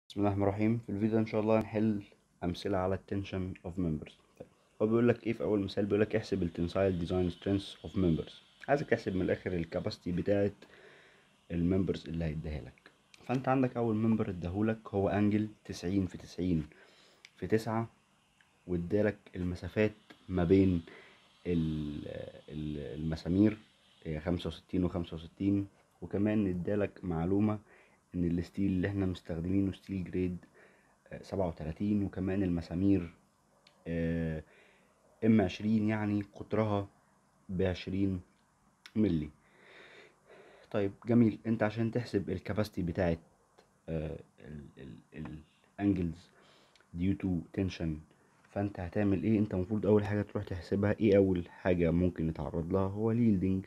بسم الله الرحمن الرحيم في الفيديو ده ان شاء الله هنحل امثله على التنشن اوف ممبرز هو بيقول لك ايه في اول مثال بيقول لك احسب التنسايل ديزاين سترينث اوف ممبرز عايزك تحسب من الاخر الكاباسيتي بتاعه الممبرز اللي هيديها لك فانت عندك اول ممبر اداهولك هو انجل 90 في 90 في 9 وادالك المسافات ما بين ال- ال- المسامير هي 65 و 65 وكمان ادالك معلومه ان الستيل اللي احنا مستخدمينه ستيل جريد سبعة وتلاتين وكمان المسامير ام عشرين يعني قطرها بعشرين ملي طيب جميل انت عشان تحسب الكاباسيتي بتاعت الانجلز ديو تو تنشن فانت هتعمل ايه انت المفروض اول حاجه تروح تحسبها ايه اول حاجه ممكن نتعرض لها هو اليلدنج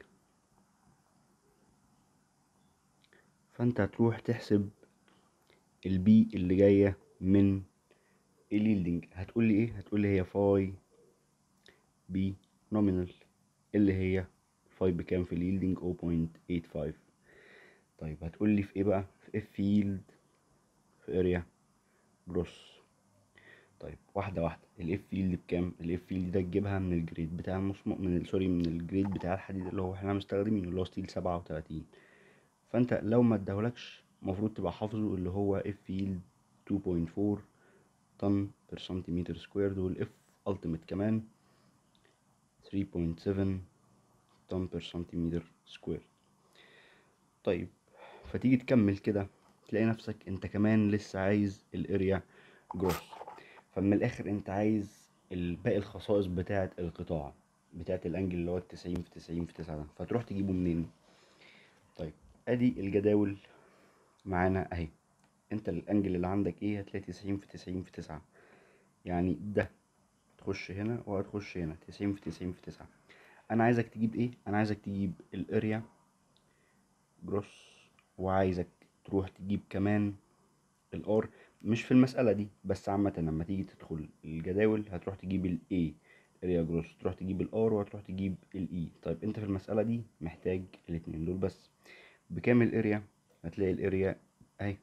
فانت هتروح تحسب البي اللي جايه من اليلدنج هتقول لي ايه هتقول لي هي فاي بي نومينال اللي هي فاي بكام في اليلدنج 0.85 طيب هتقول لي في ايه بقى في اف ييلد في اريا جروس طيب واحده واحده الاف ييلد بكام الاف ييلد ده تجيبها من الجريد بتاع المصمم من ال- سوري من الجريد بتاع الحديد اللي هو احنا مستخدمينه اللي هو ستيل سبعة وتلاتين فانت لو ما اداهولكش المفروض تبقى حافظه اللي هو اف ييلد 2.4 طن بير سنتيمتر سكوير والاف التيميت كمان 3.7 طن بير سنتيمتر سكوير طيب فتيجي تكمل كده تلاقي نفسك انت كمان لسه عايز الاريا جروس فمن الاخر انت عايز ال- باقي الخصائص بتاعه القطاع بتاعه الانجل اللي هو التسعين في تسعين في تسعة ده فتروح تجيبه منين طيب ادي الجداول معانا اهي انت الانجل اللي عندك ايه هتلاقي تسعين في تسعين في تسعة يعني ده تخش هنا وهتخش هنا تسعين في تسعين في تسعة انا عايزك تجيب ايه انا عايزك تجيب الاريا جروس وعايزك تروح تجيب كمان الار مش في المسألة دي بس عامة لما تيجي تدخل الجداول هتروح تجيب الاي اريا جروس تروح تجيب الار وهتروح تجيب الاي طيب انت في المسألة دي محتاج الاتنين دول بس بكام الاريا هتلاقي الاريا اهي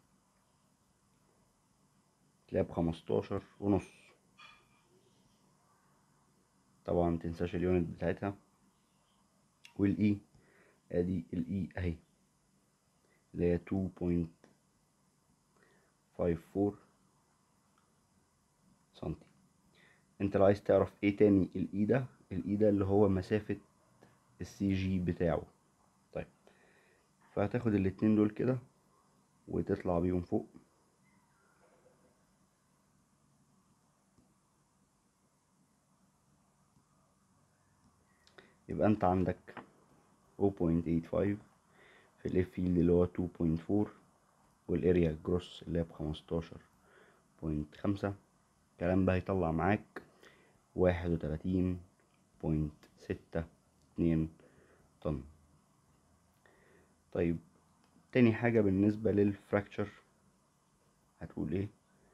تلاقيها بخمستاشر ونص طبعا متنساش اليونت بتاعتها والاي ادي الاي اهي اللي هي 2.54 سنتي انت لو عايز تعرف ايه تاني الاي ده الاي ده اللي هو مسافة السي جي بتاعه طيب فهتاخد الاتنين دول كده وتطلع بيهم فوق يبقى انت عندك 0.85 في الاف فيلد اللي هو 2.4 والاريا جروس اللي هي بخمستاشر بوينت خمسة الكلام ده هيطلع معاك واحد وتلاتين بوينت ستة اتنين طن طيب تاني حاجة بالنسبة للفراكتشر هتقول ايه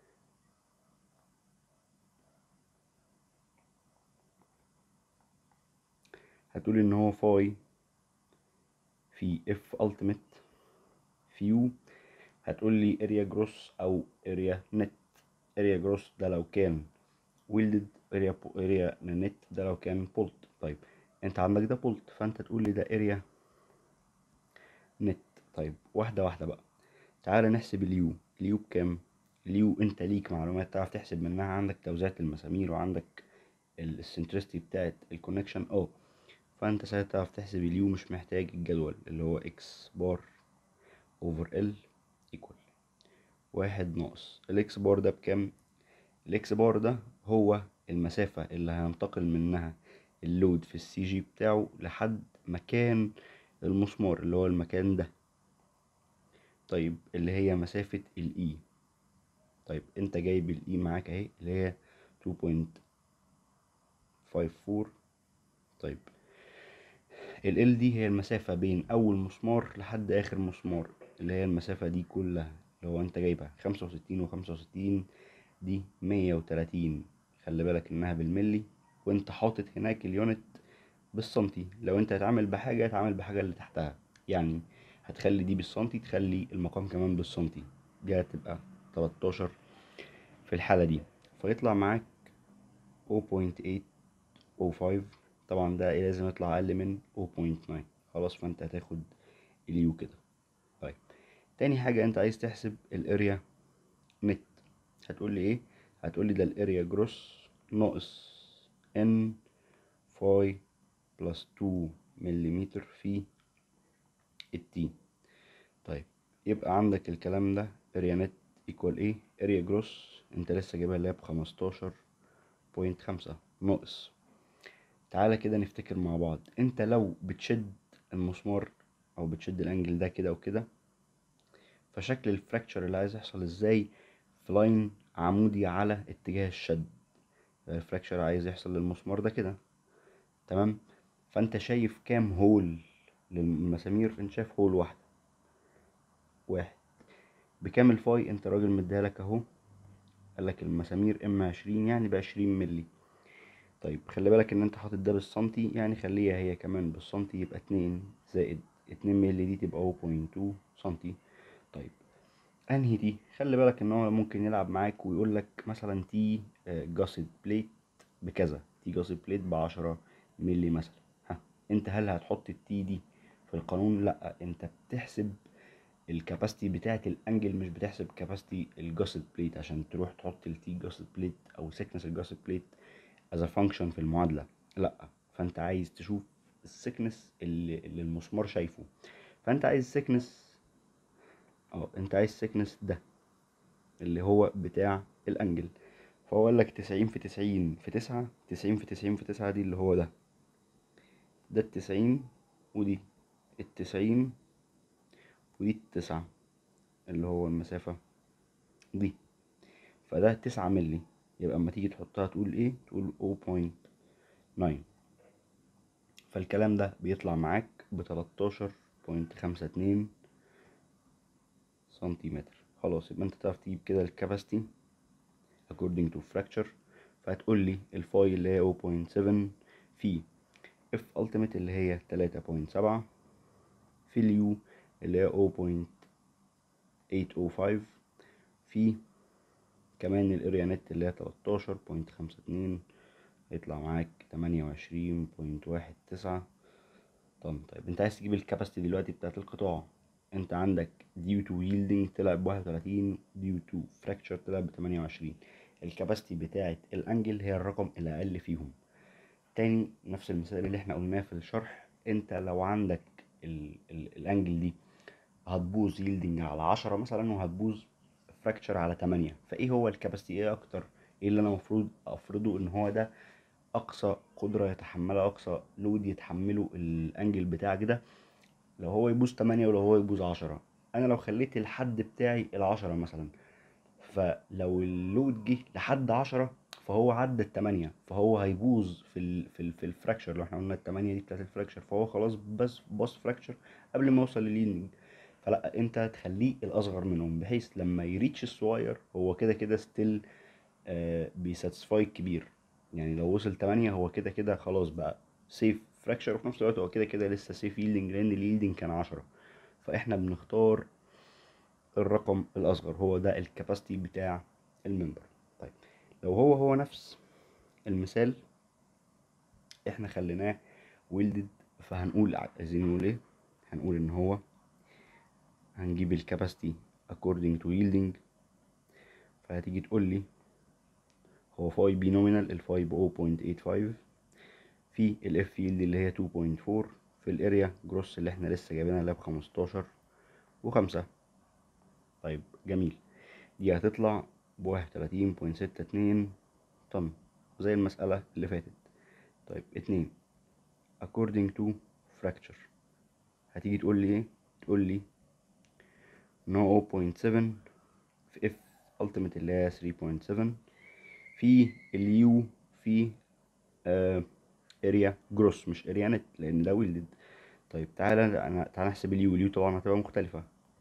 هتقول ان هو فاي في اف التيميت فيو هتقول لي اريا جروس او اريا نت اريا جروس ده لو كان ويلدد اريا اريا نت ده لو كان بولت طيب انت عندك ده بولت فانت تقول لي ده اريا نت طيب واحده واحده بقى تعالى نحسب اليو اليو بكام اليو انت ليك معلومات تعرف تحسب منها عندك توزيعات المسامير وعندك السنترستي بتاعت الكونكشن اه فانت ساعتها تعرف تحسب اليو مش محتاج الجدول اللي هو اكس بار اوفر ال ايكوال واحد ناقص الاكس بار ده بكام الاكس بار ده هو المسافة اللي هينتقل منها اللود في السي جي بتاعه لحد مكان المسمار اللي هو المكان ده طيب اللي هي مسافة الاي طيب انت جايب الاي معاك اهي اللي هي 2.54 طيب ال L دي هي المسافة بين أول مسمار لحد آخر مسمار اللي هي المسافة دي كلها اللي هو أنت جايبها خمسة وستين وخمسة وستين دي مية وتلاتين خلي بالك إنها بالملي وأنت حاطط هناك اليونت بالسنتي لو أنت هتعمل بحاجة هتعمل بحاجة اللي تحتها يعني هتخلي دي بالسنتي تخلي المقام كمان بالسنتي دي هتبقى تلاتاشر في الحالة دي فيطلع معاك 0.805 طبعا ده لازم يطلع اقل من 0.9 خلاص فانت هتاخد اليو كده طيب تاني حاجة انت عايز تحسب الاريا نت هتقول لي ايه هتقول لي ده الاريا جروس ناقص ان فاي بلس 2 مليمتر في التي طيب يبقى عندك الكلام ده اريا نت ايكوال ايه اريا جروس انت لسه جايبها اللي هي بخمستاشر بوينت خمسة ناقص تعالى كده نفتكر مع بعض انت لو بتشد المسمار او بتشد الانجل ده كده وكده فشكل الفراكتشر اللي عايز يحصل ازاي في لاين عمودي على اتجاه الشد الفراكتشر عايز يحصل للمسمار ده كده تمام فانت شايف كام هول للمسامير انت شايف هول واحدة واحد بكام الفاي انت راجل مديهالك اهو قالك المسامير ام عشرين يعني بعشرين ملي طيب خلي بالك ان انت حاطط ده بالسنتي يعني خليها هي كمان بالسنتي يبقى اتنين زائد اتنين ملي دي تبقى 0.2 سنتي طيب انهي دي خلي بالك ان هو ممكن يلعب معاك ويقول لك مثلا تي جاسد بليت بكذا تي جاسد بليت بعشرة ملي مثلا ها انت هل هتحط التي دي في القانون لا انت بتحسب الكاباسيتي بتاعه الانجل مش بتحسب كاباسيتي الجاسد بليت عشان تروح تحط التي جاسد بليت او سيكنس الجاسد بليت از فانكشن في المعادله لا فانت عايز تشوف السكنس اللي, اللي المسمار شايفه فانت عايز سكنس اه انت عايز سكنس ده اللي هو بتاع الانجل فهو قال لك تسعين في تسعين في تسعة تسعين في تسعين في تسعة دي اللي هو ده ده التسعين ودي التسعين ودي التسعة اللي هو المسافة دي فده تسعة ملي يبقى اما تيجي تحطها تقول ايه تقول 0.9 فالكلام ده بيطلع معاك بتلاتاشر بوينت خمسة اتنين سنتيمتر خلاص يبقى انت تعرف تجيب كده الكاباسيتي according to fracture فهتقول لي الفاي اللي هي 0.7 في اف ultimate اللي هي تلاتة بوينت سبعة في اليو اللي هي 0.805 في كمان الاريا نت اللي هي تلاتاشر بوينت خمسة اتنين يطلع معاك تمانية وعشرين بوينت واحد تسعة طن طيب انت عايز تجيب الكاباسيتي دلوقتي بتاعت القطاع انت عندك ديو تو ييلدنج طلع بواحد وتلاتين ديو تو فراكتشر طلع بتمانية وعشرين الكاباسيتي بتاعت الانجل هي الرقم الاقل فيهم تاني نفس المثال اللي احنا قلناه في الشرح انت لو عندك ال ال الانجل دي هتبوظ ييلدنج على عشرة مثلا وهتبوظ فراكتشر على تمانية فايه هو الكاباسيتي ايه اكتر ايه اللي انا المفروض افرضه ان هو ده اقصى قدرة يتحملها اقصى لود يتحمله الانجل بتاعك ده لو هو يبوظ تمانية ولو هو يبوظ عشرة انا لو خليت الحد بتاعي العشرة مثلا فلو اللود جه لحد عشرة فهو عدى التمانية فهو هيبوظ في ال في ال في الفراكشر لو احنا قلنا التمانية دي بتاعت الفراكشر فهو خلاص بس باص فراكشر قبل ما يوصل لليندنج فلا انت تخليه الاصغر منهم بحيث لما يريتش الصغير هو كده كده ستيل آه بيساتسفاي الكبير يعني لو وصل تمانية هو كده كده خلاص بقى سيف فراكشر وفي نفس الوقت هو كده كده لسه سيف ييلدنج لان الييلدنج كان عشرة فاحنا بنختار الرقم الاصغر هو ده الكاباسيتي بتاع الممبر طيب لو هو هو نفس المثال احنا خليناه ويلدد فهنقول عايزين نقول ايه هنقول ان هو هنجيب الكاباسيتي according to yielding فهتيجي تقول لي هو فاي بي نومينال الفاي ب 0.85 في الاف يلد اللي هي 2.4 في الاريا جروس اللي احنا لسه جايبينها اللي هي بخمستاشر وخمسة طيب جميل دي هتطلع بواحد وتلاتين بوينت ستة اتنين طن زي المسألة اللي فاتت طيب اتنين according to fracture هتيجي تقول لي ايه تقول لي ان هو 0.7 في اف ultimate اللي هي 3.7 في اليو في آه اريا جروس مش اريا نت لان ده ويلدد طيب تعالى انا تعالى نحسب اليو اليو طبعا هتبقى مختلفة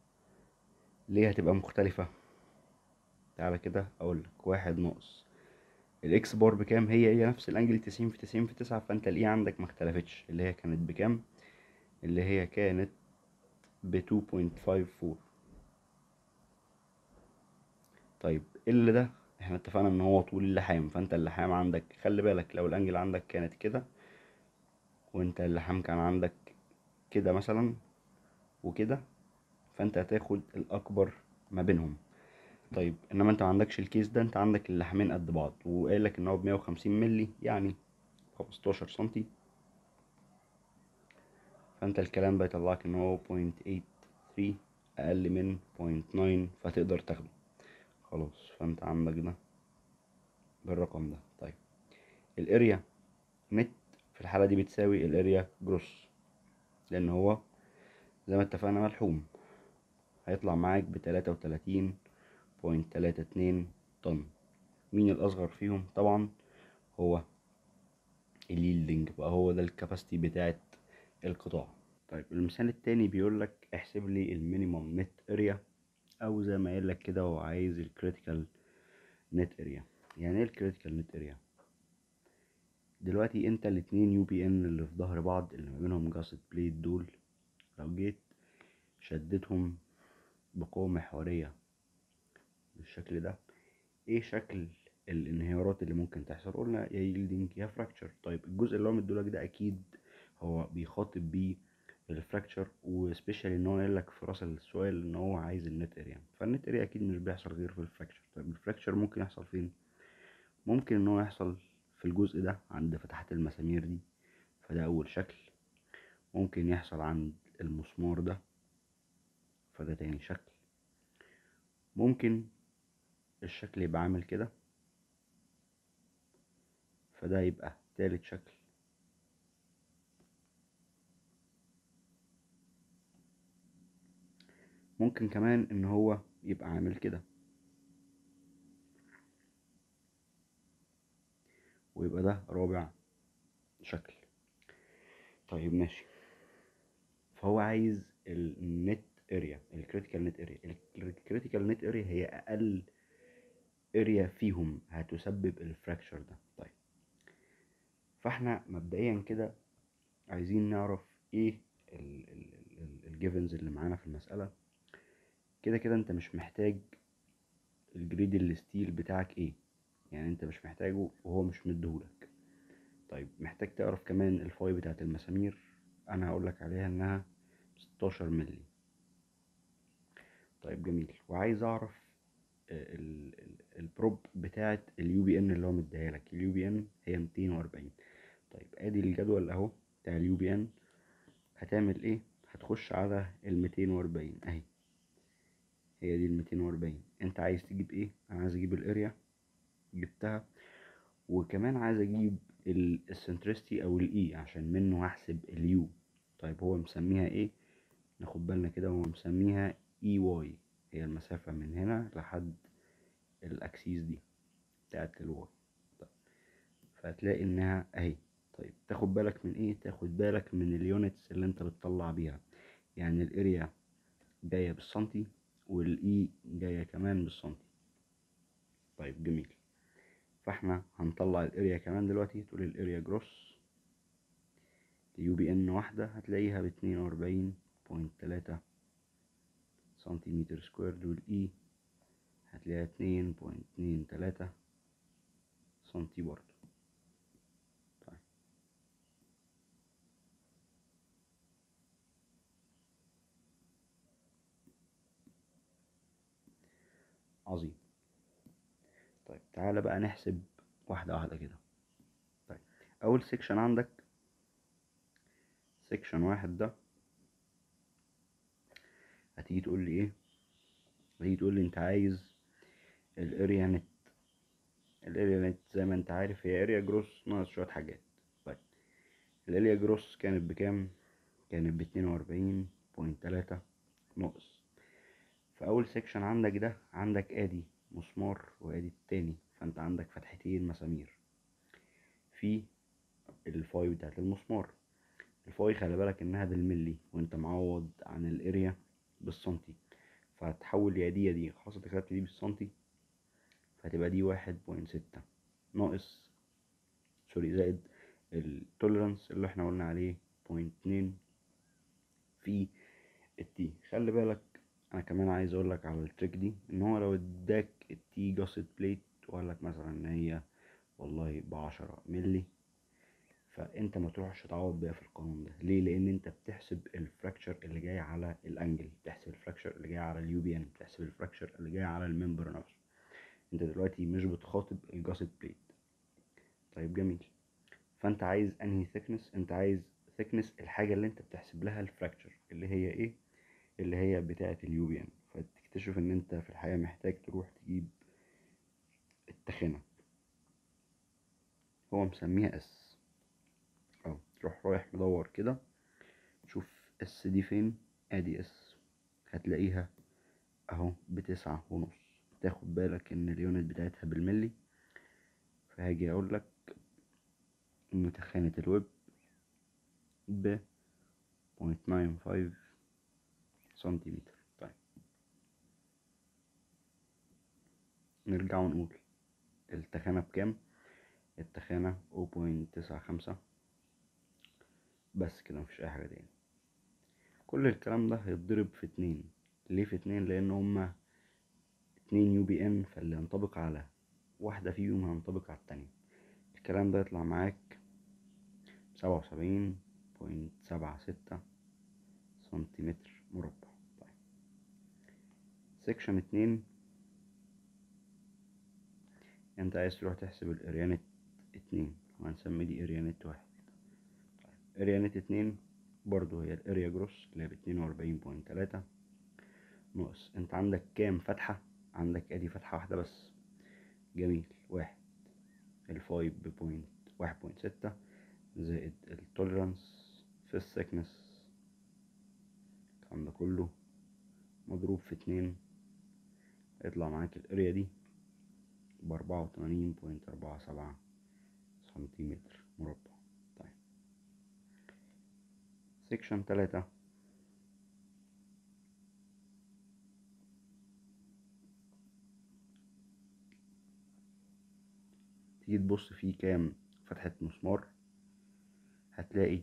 ليه هتبقى مختلفة تعالى كده اقول لك واحد ناقص الاكس بار بكام هي هي نفس الانجل تسعين في تسعين في تسعة فانت الاي عندك ما اختلفتش اللي هي كانت بكام اللي هي كانت ب 2.54 طيب ال ده احنا اتفقنا ان هو طول اللحام فانت اللحام عندك خلي بالك لو الانجل عندك كانت كده وانت اللحام كان عندك كده مثلا وكده فانت هتاخد الاكبر ما بينهم طيب انما انت ما عندكش الكيس ده انت عندك اللحمين قد بعض وقايل لك ان هو ب 150 مللي يعني 15 سنتي فانت الكلام بيطلعك ان هو 0.83 اقل من 0.9 فتقدر تاخده خلاص فانت عندك ده بالرقم ده طيب الاريا نت في الحالة دي بتساوي الاريا جروس لان هو زي ما اتفقنا ملحوم هيطلع معاك بتلاتة وتلاتين بوينت تلاتة اتنين طن مين الأصغر فيهم طبعا هو اليلدنج بقى هو ده الكاباسيتي بتاعت القطاع طيب المثال التاني بيقولك احسب لي المينيمم نت اريا او زي ما قايل لك كده هو عايز الكريتيكال نت اريا يعني ايه الكريتيكال نت اريا دلوقتي انت الاتنين يو بي ان اللي في ظهر بعض اللي ما بينهم جاست بليت دول لو جيت شدتهم بقوة محورية بالشكل ده ايه شكل الانهيارات اللي ممكن تحصل قلنا يا يلدنج يا فراكتشر طيب الجزء اللي هو مدولك ده اكيد هو بيخاطب بيه الفراكتشر وسبيشالي ان هو قال لك في راس السؤال ان هو عايز النت اريا فالنت اريا اكيد مش بيحصل غير في الفراكتشر طيب الفراكتشر ممكن يحصل فين ممكن ان هو يحصل في الجزء ده عند فتحات المسامير دي فده اول شكل ممكن يحصل عند المسمار ده فده تاني شكل ممكن الشكل يبقى عامل كده فده يبقى تالت شكل ممكن كمان ان هو يبقى عامل كده ويبقى ده رابع شكل طيب ماشي فهو عايز النت اريا الكريتيكال نت اريا الكريتيكال نت اريا هي اقل اريا فيهم هتسبب الفراكشر ده طيب فاحنا مبدئيا كده عايزين نعرف ايه الجيفنز اللي معانا في المسألة كده كده انت مش محتاج الجريد الستيل بتاعك ايه يعني انت مش محتاجه وهو مش مديهولك طيب محتاج تعرف كمان الفاي بتاعت المسامير انا هقولك عليها انها 16 ملي طيب جميل وعايز اعرف البروب بتاعت اليو بي ان اللي هو مديها لك اليو بي ان هي 240 طيب ادي الجدول اهو بتاع اليو بي ان هتعمل ايه هتخش على ال 240 اهي هي دي ال 240 انت عايز تجيب ايه انا عايز اجيب الاريا جبتها وكمان عايز اجيب السنترستي او الاي عشان منه هحسب اليو طيب هو مسميها ايه ناخد بالنا كده هو مسميها اي واي هي المسافة من هنا لحد الاكسيس دي بتاعت الواي طيب فهتلاقي انها اهي طيب تاخد بالك من ايه تاخد بالك من اليونتس اللي انت بتطلع بيها يعني الاريا جاية بالسنتي والاي جاية كمان بالسنتي طيب جميل فاحنا هنطلع الاريا كمان دلوقتي تقول الاريا جروس يو بي ان واحدة هتلاقيها باتنين واربعين بوينت تلاتة سنتيمتر سكوير والاي هتلاقيها اتنين بوينت اتنين تلاتة سنتي برضه طيب عظيم طيب تعالى بقى نحسب واحدة واحدة كده طيب أول سيكشن عندك سيكشن واحد ده هتيجي تقول لي ايه هتيجي تقول لي انت عايز الاريا نت الاريا نت زي ما انت عارف هي اريا جروس ناقص شوية حاجات طيب الاريا جروس كانت بكام كانت باتنين واربعين بوينت تلاتة ناقص في اول سيكشن عندك ده عندك ادي مسمار وادي التاني فانت عندك فتحتين مسامير في الفاي بتاعت المسمار الفاي خلي بالك انها بالملي وانت معوض عن الاريا بالسنتي فهتحول يا دي يا دي خلاص انت كتبت دي بالسنتي فهتبقى دي واحد بوينت ستة ناقص سوري زائد التوليرانس اللي احنا قلنا عليه بوينت اتنين في التي خلي بالك انا كمان عايز اقول لك على التريك دي ان هو لو اداك التي جاست بليت وقال لك مثلا ان هي والله بعشرة ملي فانت ما تروحش تعوض بيها في القانون ده ليه لان انت بتحسب الفراكشر اللي جاي على الانجل بتحسب الفراكشر اللي جاي على اليو بي ان بتحسب الفراكشر اللي جاي على الممبر نفسه انت دلوقتي مش بتخاطب الجاست بليت طيب جميل فانت عايز انهي ثيكنس انت عايز ثيكنس الحاجه اللي انت بتحسب لها الفراكشر اللي هي ايه اللي هي بتاعه اليو بي ان فتكتشف ان انت في الحقيقه محتاج تروح تجيب التخانه هو مسميها اس اه تروح رايح مدور كده شوف اس دي فين ادي اس هتلاقيها اهو بتسعة ونص تاخد بالك ان اليونت بتاعتها بالملي فهاجي اقول لك ان تخانة الويب ب 0.95 سنتيمتر طيب نرجع ونقول التخانة بكام التخانة 0.95 بس كده مفيش اي حاجة تاني كل الكلام ده هيتضرب في اتنين ليه في اتنين لان هما اتنين يو بي ان فاللي ينطبق على واحدة فيهم هينطبق على التانية الكلام ده يطلع معاك سبعة وسبعين بوينت سبعة ستة سنتيمتر مربع طيب سيكشن اتنين انت عايز تروح تحسب الاريانت اتنين وهنسمي دي اريانت واحد طيب اريانت اتنين برضو هي الاريا جروس اللي هي باتنين واربعين بوينت تلاتة ناقص انت عندك كام فتحة عندك ادي فتحة واحدة بس جميل واحد الفايف بوينت واحد بوينت ستة زائد التوليرانس في السكنس الكلام ده كله مضروب في اتنين هيطلع معاك الاريا دي بأربعة وتمانين بوينت أربعة سبعة سنتيمتر مربع طيب سيكشن تلاتة تيجي تبص فيه كام فتحة مسمار هتلاقي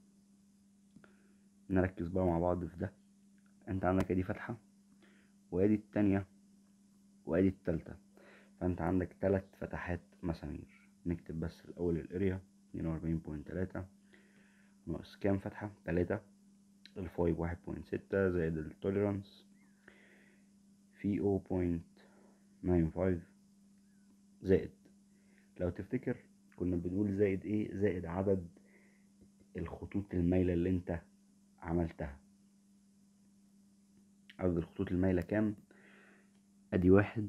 نركز بقى مع بعض في ده انت عندك ادي فتحة وادي التانية وادي التالتة فانت عندك تلات فتحات مسامير نكتب بس الاول الاريا اتنين واربعين بوينت تلاتة ناقص كام فتحة تلاتة الفايف واحد بوينت ستة زائد التوليرانس في او بوينت ناين فايف زائد لو تفتكر كنا بنقول زائد ايه زائد عدد الخطوط المايلة اللي انت عملتها عدد الخطوط المايلة كام ادي واحد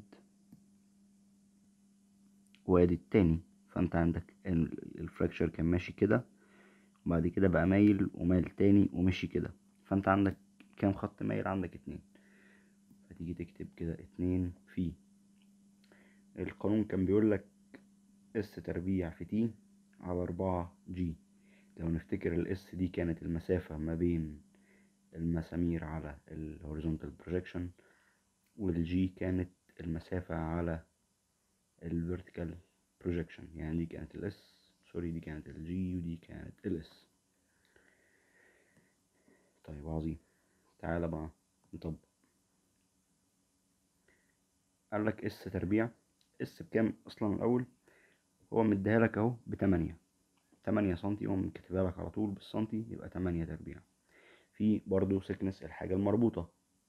وادي التاني فانت عندك الفراكشر كان ماشي كده وبعد كده بقى مايل ومايل تاني ومشي كده فانت عندك كام خط مايل عندك اتنين فتيجي تكتب كده اتنين في القانون كان بيقولك اس تربيع في تي على أربعة جي لو نفتكر الاس دي كانت المسافة ما بين المسامير على الهوريزونتال بروجيكشن والجي كانت المسافة على الفيرتيكال بروجيكشن يعني دي كانت الاس سوري دي كانت الجي ودي كانت الاس طيب عظيم تعالى بقى نطبق قال لك اس تربيع اس بكام اصلا الاول هو مديها لك اهو بتمانية تمانية سنتي يقوم كاتبها لك على طول بالسنتي يبقى تمانية تربيع في برضو سكنس الحاجة المربوطة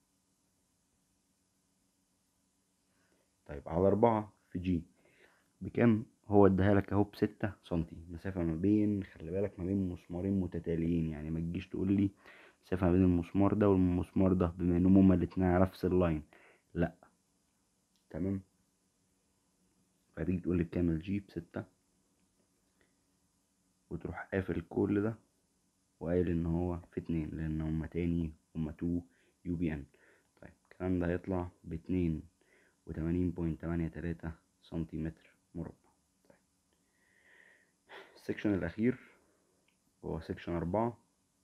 طيب على أربعة في جي بكام هو اداها لك اهو بستة سنتي مسافة ما بين خلي بالك ما بين مسمارين متتاليين يعني ما تجيش تقول لي مسافة ما بين المسمار ده والمسمار ده بما انهم هما الاتنين على نفس اللاين لا تمام فتيجي تقول لي بكام الجي بستة وتروح قافل كل ده وقايل ان هو في اتنين لان هما تاني هما تو يو بي ان طيب الكلام ده هيطلع باتنين وتمانين بوينت تمانية تلاتة سنتيمتر مربع طيب السكشن الاخير هو سكشن اربعة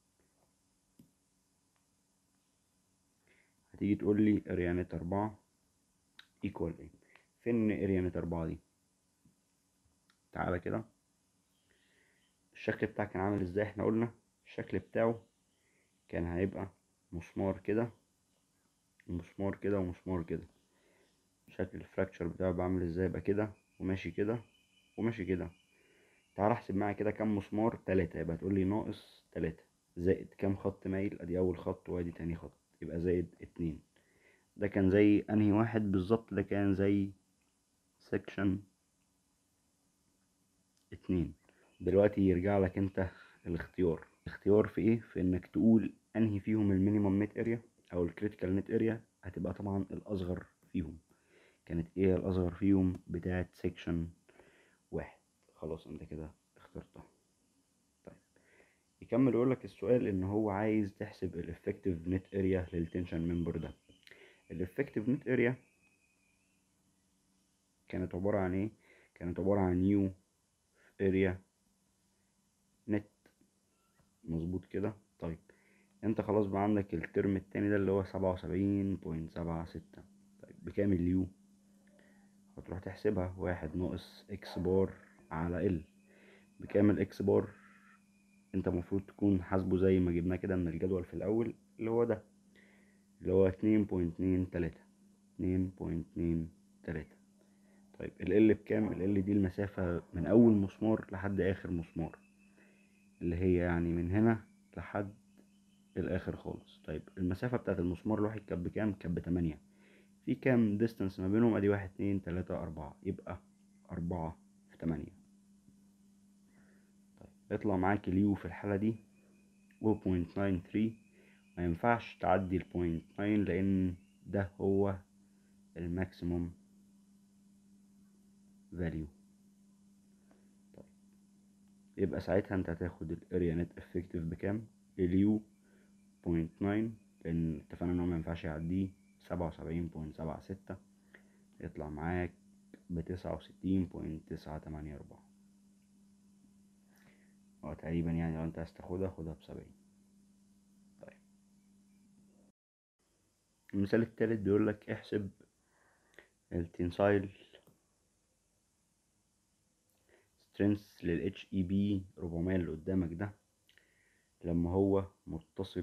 هتيجي تقول لي اريانات اربعة ايكوال ايه فين اريانات اربعة دي تعالى كده الشكل بتاعك كان عامل ازاي احنا قلنا الشكل بتاعه كان هيبقى مسمار كده مسمار كده ومسمار كده شكل الفراكشر بتاعه بعمل ازاي يبقى كده وماشي كده وماشي كده تعال احسب معايا كده كام مسمار تلاتة يبقى تقولي ناقص تلاتة زائد كام خط مايل ادي اول خط وادي تاني خط يبقى زائد اتنين ده كان زي انهي واحد بالظبط ده كان زي سكشن اتنين دلوقتي يرجع لك انت الاختيار الاختيار في ايه في انك تقول انهي فيهم المينيمم نت اريا او الكريتيكال نت اريا هتبقى طبعا الاصغر فيهم كانت ايه الاصغر فيهم بتاعه سيكشن واحد خلاص انت كده اخترتها طيب يكمل يقول لك السؤال ان هو عايز تحسب الافكتيف نت اريا للتنشن ممبر ده الافكتيف نت اريا كانت عبارة عن ايه كانت عبارة عن نيو اريا نت مظبوط كده طيب انت خلاص بقى عندك الترم التاني ده اللي هو سبعة وسبعين بوينت سبعة ستة طيب بكام اليو هتروح تحسبها واحد ناقص اكس بار على ال بكام الاكس بار انت المفروض تكون حاسبه زي ما جبناه كده من الجدول في الاول اللي هو ده اللي هو اتنين بوينت اتنين تلاتة اتنين بوينت اتنين تلاتة طيب ال ال بكام ال ال دي المسافة من اول مسمار لحد اخر مسمار اللي هي يعني من هنا لحد الاخر خالص طيب المسافة بتاعت المسمار الواحد كانت بكام كانت بتمانية في كام ديستانس ما بينهم ادي واحد اتنين تلاتة اربعة يبقى اربعة في تمانية طيب يطلع معاك اليو في الحالة دي 0.93 ما ينفعش تعدي ال 0.9 لان ده هو الماكسيموم فاليو طيب يبقى ساعتها انت هتاخد الاريا نت افكتيف بكام اليو 0.9 لان اتفقنا ان هو ما ينفعش يعديه سبعة وسبعين بوينت سبعة ستة يطلع معاك بتسعة وستين بوينت تسعة تمانية أربعة اه تقريبا يعني لو انت عايز تاخدها خدها بسبعين طيب المثال التالت بيقولك احسب التنسايل سترينث لل HEB 400 اللي قدامك ده لما هو متصل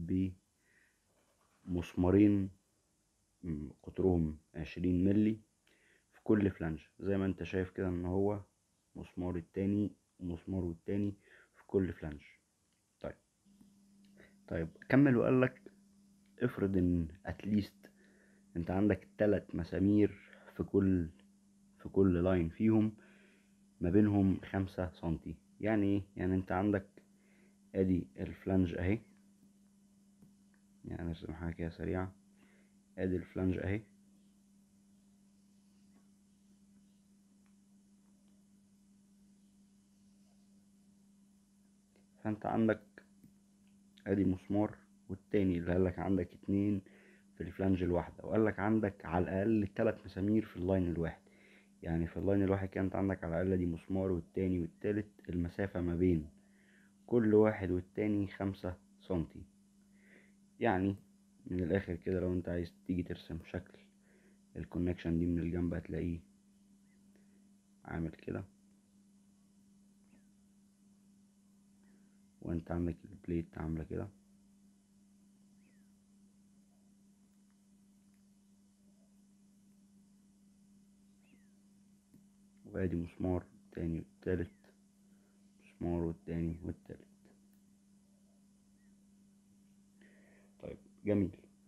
بمسمارين قطرهم عشرين ملي في كل فلانج زي ما انت شايف كده ان هو مسمار التاني ومسمار التاني في كل فلانج طيب طيب كمل وقال لك افرض ان اتليست انت عندك تلات مسامير في كل في كل لاين فيهم ما بينهم خمسة سنتي يعني ايه يعني انت عندك ادي الفلانج اهي يعني نرسم حاجة كده سريعة ادي الفلانج اهي فانت عندك ادي مسمار والتاني اللي قالك عندك اتنين في الفلانج الواحدة وقالك عندك على الاقل تلات مسامير في اللاين الواحد يعني في اللاين الواحد كانت عندك على الاقل دي مسمار والتاني والتالت المسافة ما بين كل واحد والتاني خمسة سنتي يعني من الاخر كده لو انت عايز تيجي ترسم شكل الكونكشن دي من الجنب هتلاقيه عامل كده وانت عندك البليت عاملة كده وادي مسمار تاني والتالت مسمار والتاني والتالت طيب جميل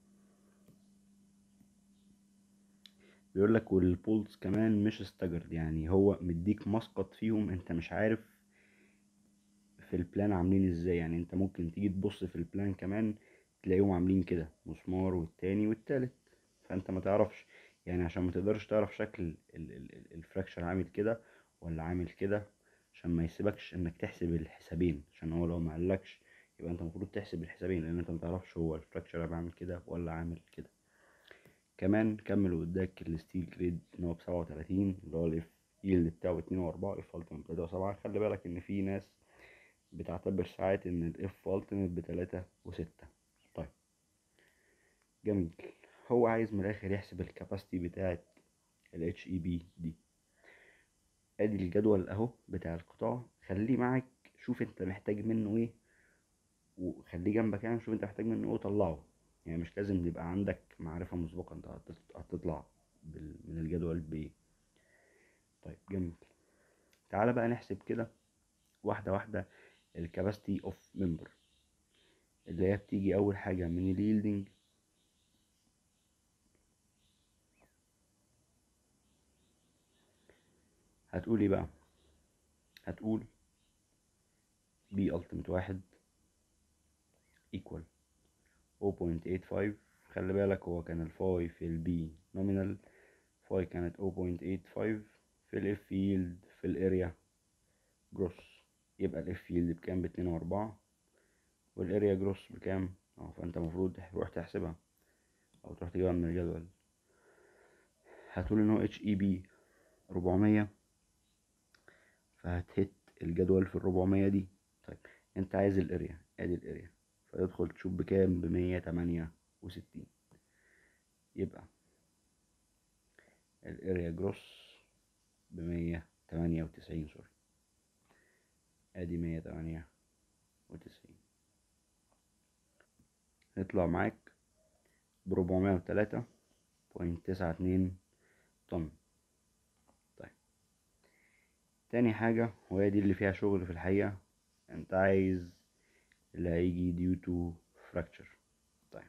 بيقول لك والبولز كمان مش استجرد يعني هو مديك مسقط فيهم انت مش عارف في البلان عاملين ازاي يعني انت ممكن تيجي تبص في البلان كمان تلاقيهم عاملين كده مسمار والتاني والتالت فانت ما تعرفش يعني عشان ما تقدرش تعرف شكل الفراكشر عامل كده ولا عامل كده عشان ما يسيبكش انك تحسب الحسابين عشان هو لو ما قالكش يبقى انت المفروض تحسب الحسابين لان انت متعرفش هو الفراكشر بعمل كده ولا عامل كده كمان كمل واداك الستيل جريد ان هو بسبعة وتلاتين اللي هو الاف يلد بتاعه اتنين واربعة اف التيمت بتلاتة وسبعة خلي بالك ان في ناس بتعتبر ساعات ان الاف التيمت بتلاتة وستة طيب جميل هو عايز من الاخر يحسب الكاباسيتي بتاعة ال اتش اي بي دي ادي الجدول اهو بتاع القطاع خليه معاك شوف انت محتاج منه ايه وخليه جنبك يعني شوف انت محتاج منه ايه وطلعه يعني مش لازم يبقى عندك معرفة مسبقة انت هتط- هتطلع بال- من الجدول بايه طيب جميل تعالى بقى نحسب كده واحدة واحدة الكاباسيتي اوف ممبر اللي هي بتيجي اول حاجة من اليلدنج هتقول ايه بقى هتقول بي التيميت واحد equal 0.85 خلي بالك هو كان الفاي في البي نومينال فاي كانت 0.85 في الاف ييلد في الاريا جروس يبقى الاف ييلد بكام باتنين واربعة والاريا جروس بكام اه فانت المفروض تروح تحسبها او تروح تجيبها من الجدول هتقول ان هو اتش اي بي 400 فهتهت الجدول في الربعمية دي طيب انت عايز الاريا ادي الاريا فتدخل تشوف بكام بمية تمانية وستين يبقى الاريا جروس بمية تمانية وتسعين سوري ادي مية تمانية وتسعين يطلع معاك بربعمية وتلاتة بوينت تسعة اتنين طن طيب تاني حاجة وهي دي اللي فيها شغل في الحقيقة انت عايز اللي هيجي due to fracture طيب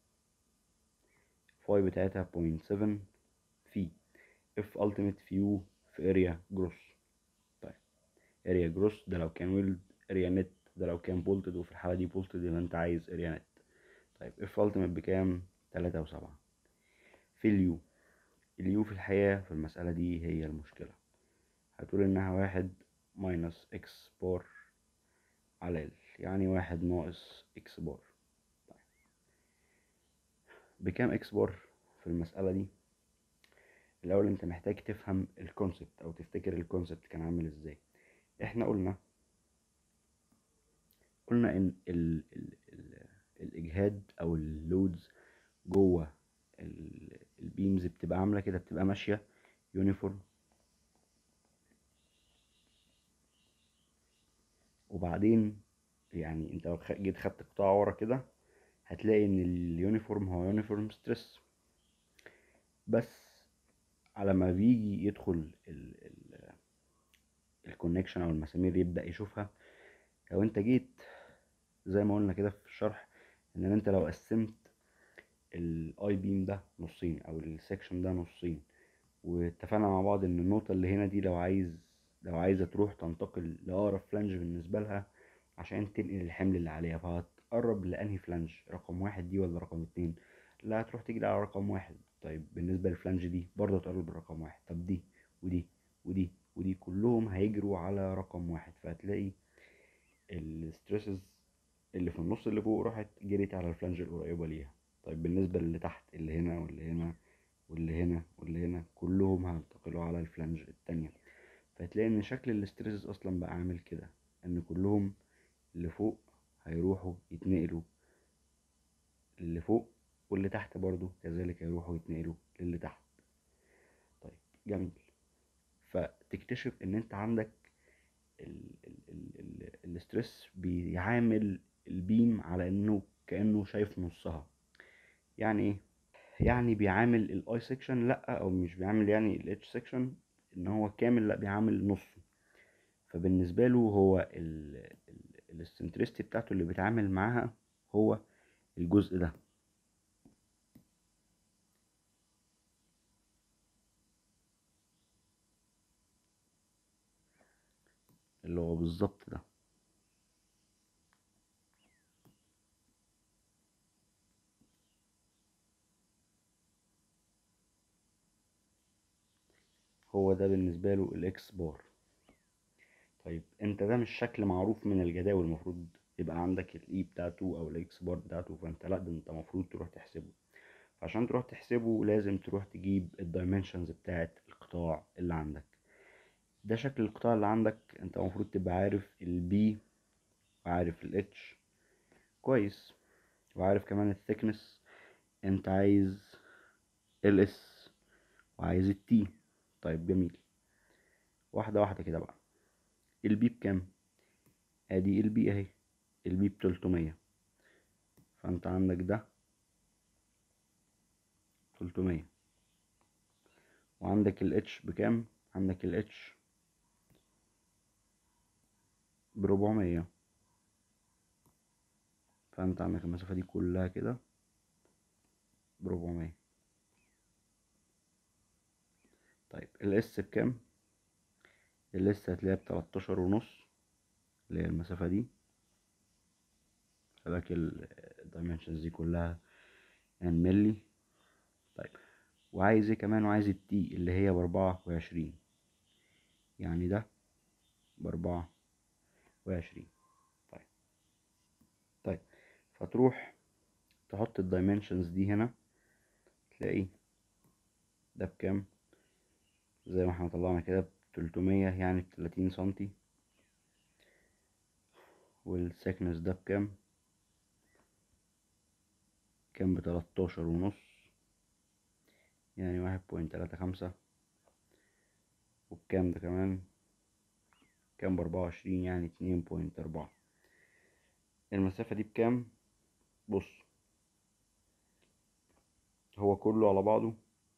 فاي بتاعتها بوينت سفن في اف ultimate فيو في اريا جروس طيب اريا جروس ده لو كان ويلد اريا نت ده لو كان بولتد وفي الحالة دي بولتد يبقى انت عايز اريا نت طيب اف ultimate بكام تلاتة وسبعة في اليو اليو في الحقيقة في المسألة دي هي المشكلة هتقول انها واحد ماينس اكس بار على ال يعني واحد ناقص اكس بار طيب. بكام اكس بار في المسألة دي الاول انت محتاج تفهم الكونسبت او تفتكر الكونسبت كان عامل ازاي احنا قلنا قلنا ان ال ال ال الاجهاد او اللودز جوه ال- البيمز بتبقى عامله كده بتبقى ماشيه يونيفورم وبعدين يعني انت لو خ- جيت خدت قطاع ورا كده هتلاقي ان اليونيفورم هو يونيفورم ستريس بس على ما بيجي يدخل الكونكشن او المسامير يبدأ يشوفها لو انت جيت زي ما قلنا كده في الشرح ان انت لو قسمت الاي بيم ده نصين او السكشن ده نصين واتفقنا مع بعض ان النقطة اللي هنا دي لو عايز لو عايزة تروح تنتقل لأقرب فلانج بالنسبة لها عشان تنقل الحمل اللي عليها فهتقرب لأنهي فلانج رقم واحد دي ولا رقم اتنين لا هتروح تجري على رقم واحد طيب بالنسبة للفلانج دي برضه تقرب لرقم واحد طب دي ودي ودي ودي كلهم هيجروا على رقم واحد فهتلاقي الستريسز اللي في النص اللي فوق راحت جريت على الفلانج القريبة ليها طيب بالنسبة اللي تحت اللي هنا واللي هنا واللي هنا واللي هنا كلهم هينتقلوا على الفلانج التانية فهتلاقي ان شكل الاستريسز اصلا بقى عامل كده ان كلهم اللي فوق هيروحوا يتنقلوا اللي فوق واللي تحت برضو كذلك هيروحوا يتنقلوا للي تحت طيب جميل فتكتشف ان انت عندك ال- ال- ال- ال- الاسترس بيعامل البيم على انه كانه شايف نصها يعني ايه يعني بيعامل الاي سيكشن لا او مش بيعامل يعني الاتش سيكشن ان هو كامل لا بيعامل نصه فبالنسبه له هو السنترستي بتاعته اللي بيتعامل معاها هو الجزء ده اللي هو بالظبط ده هو ده بالنسبة له الاكس بار طيب انت ده مش شكل معروف من الجداول المفروض يبقى عندك الاي بتاعته او الاكس بار بتاعته فانت لا ده انت المفروض تروح تحسبه فعشان تروح تحسبه لازم تروح تجيب الدايمنشنز بتاعت القطاع اللي عندك ده شكل القطاع اللي عندك انت المفروض تبقى عارف البي وعارف الاتش كويس وعارف كمان الثيكنس انت عايز ال اس وعايز التي طيب جميل واحدة واحدة كده بقى البي بكام ادي البي اهي البي بتلتمية فانت عندك ده تلتمية وعندك ال H بكام عندك ال H بربعمية فانت عندك المسافة دي كلها كده بربعمية طيب ال S بكام ال S هتلاقيها بتلاتاشر ونص اللي هي المسافة دي خلاك الدايمنشنز دي كلها ان ملي طيب وعايز ايه كمان وعايز التي اللي هي باربعة وعشرين يعني ده باربعة وعشرين طيب طيب فتروح تحط الدايمنشنز دي هنا تلاقي ده بكام زي ما احنا طلعنا كده بتلتمية يعني بتلاتين سنتي والسكنس ده بكام كان بتلاتاشر ونص يعني واحد بوينت تلاتة خمسة وبكام ده كمان كام بأربعة وعشرين يعني اتنين بوينت أربعة المسافة دي بكام بص هو كله على بعضه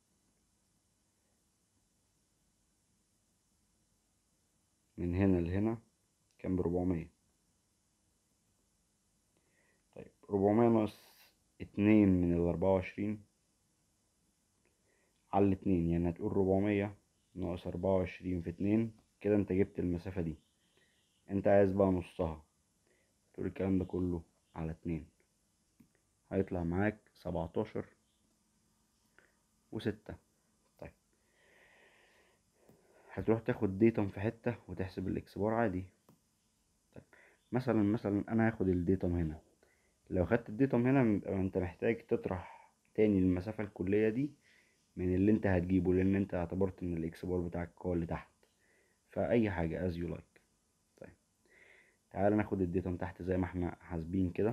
من هنا لهنا كان بربعمية طيب ربعمية ناقص اتنين من الأربعة وعشرين على الاتنين يعني هتقول ربعمية ناقص أربعة وعشرين في اتنين كده انت جبت المسافة دي انت عايز بقى نصها تقول الكلام ده كله على اتنين هيطلع معاك سبعتاشر وستة طيب هتروح تاخد ديتم في حتة وتحسب الاكس بار عادي طيب مثلا مثلا انا هاخد الديتم هنا لو خدت الديتم هنا يبقى انت محتاج تطرح تاني المسافة الكلية دي من اللي انت هتجيبه لان انت اعتبرت ان الاكس بار بتاعك هو اللي تحت فاي حاجة as you like طيب تعال ناخد الديتم تحت زي ما احنا حاسبين كده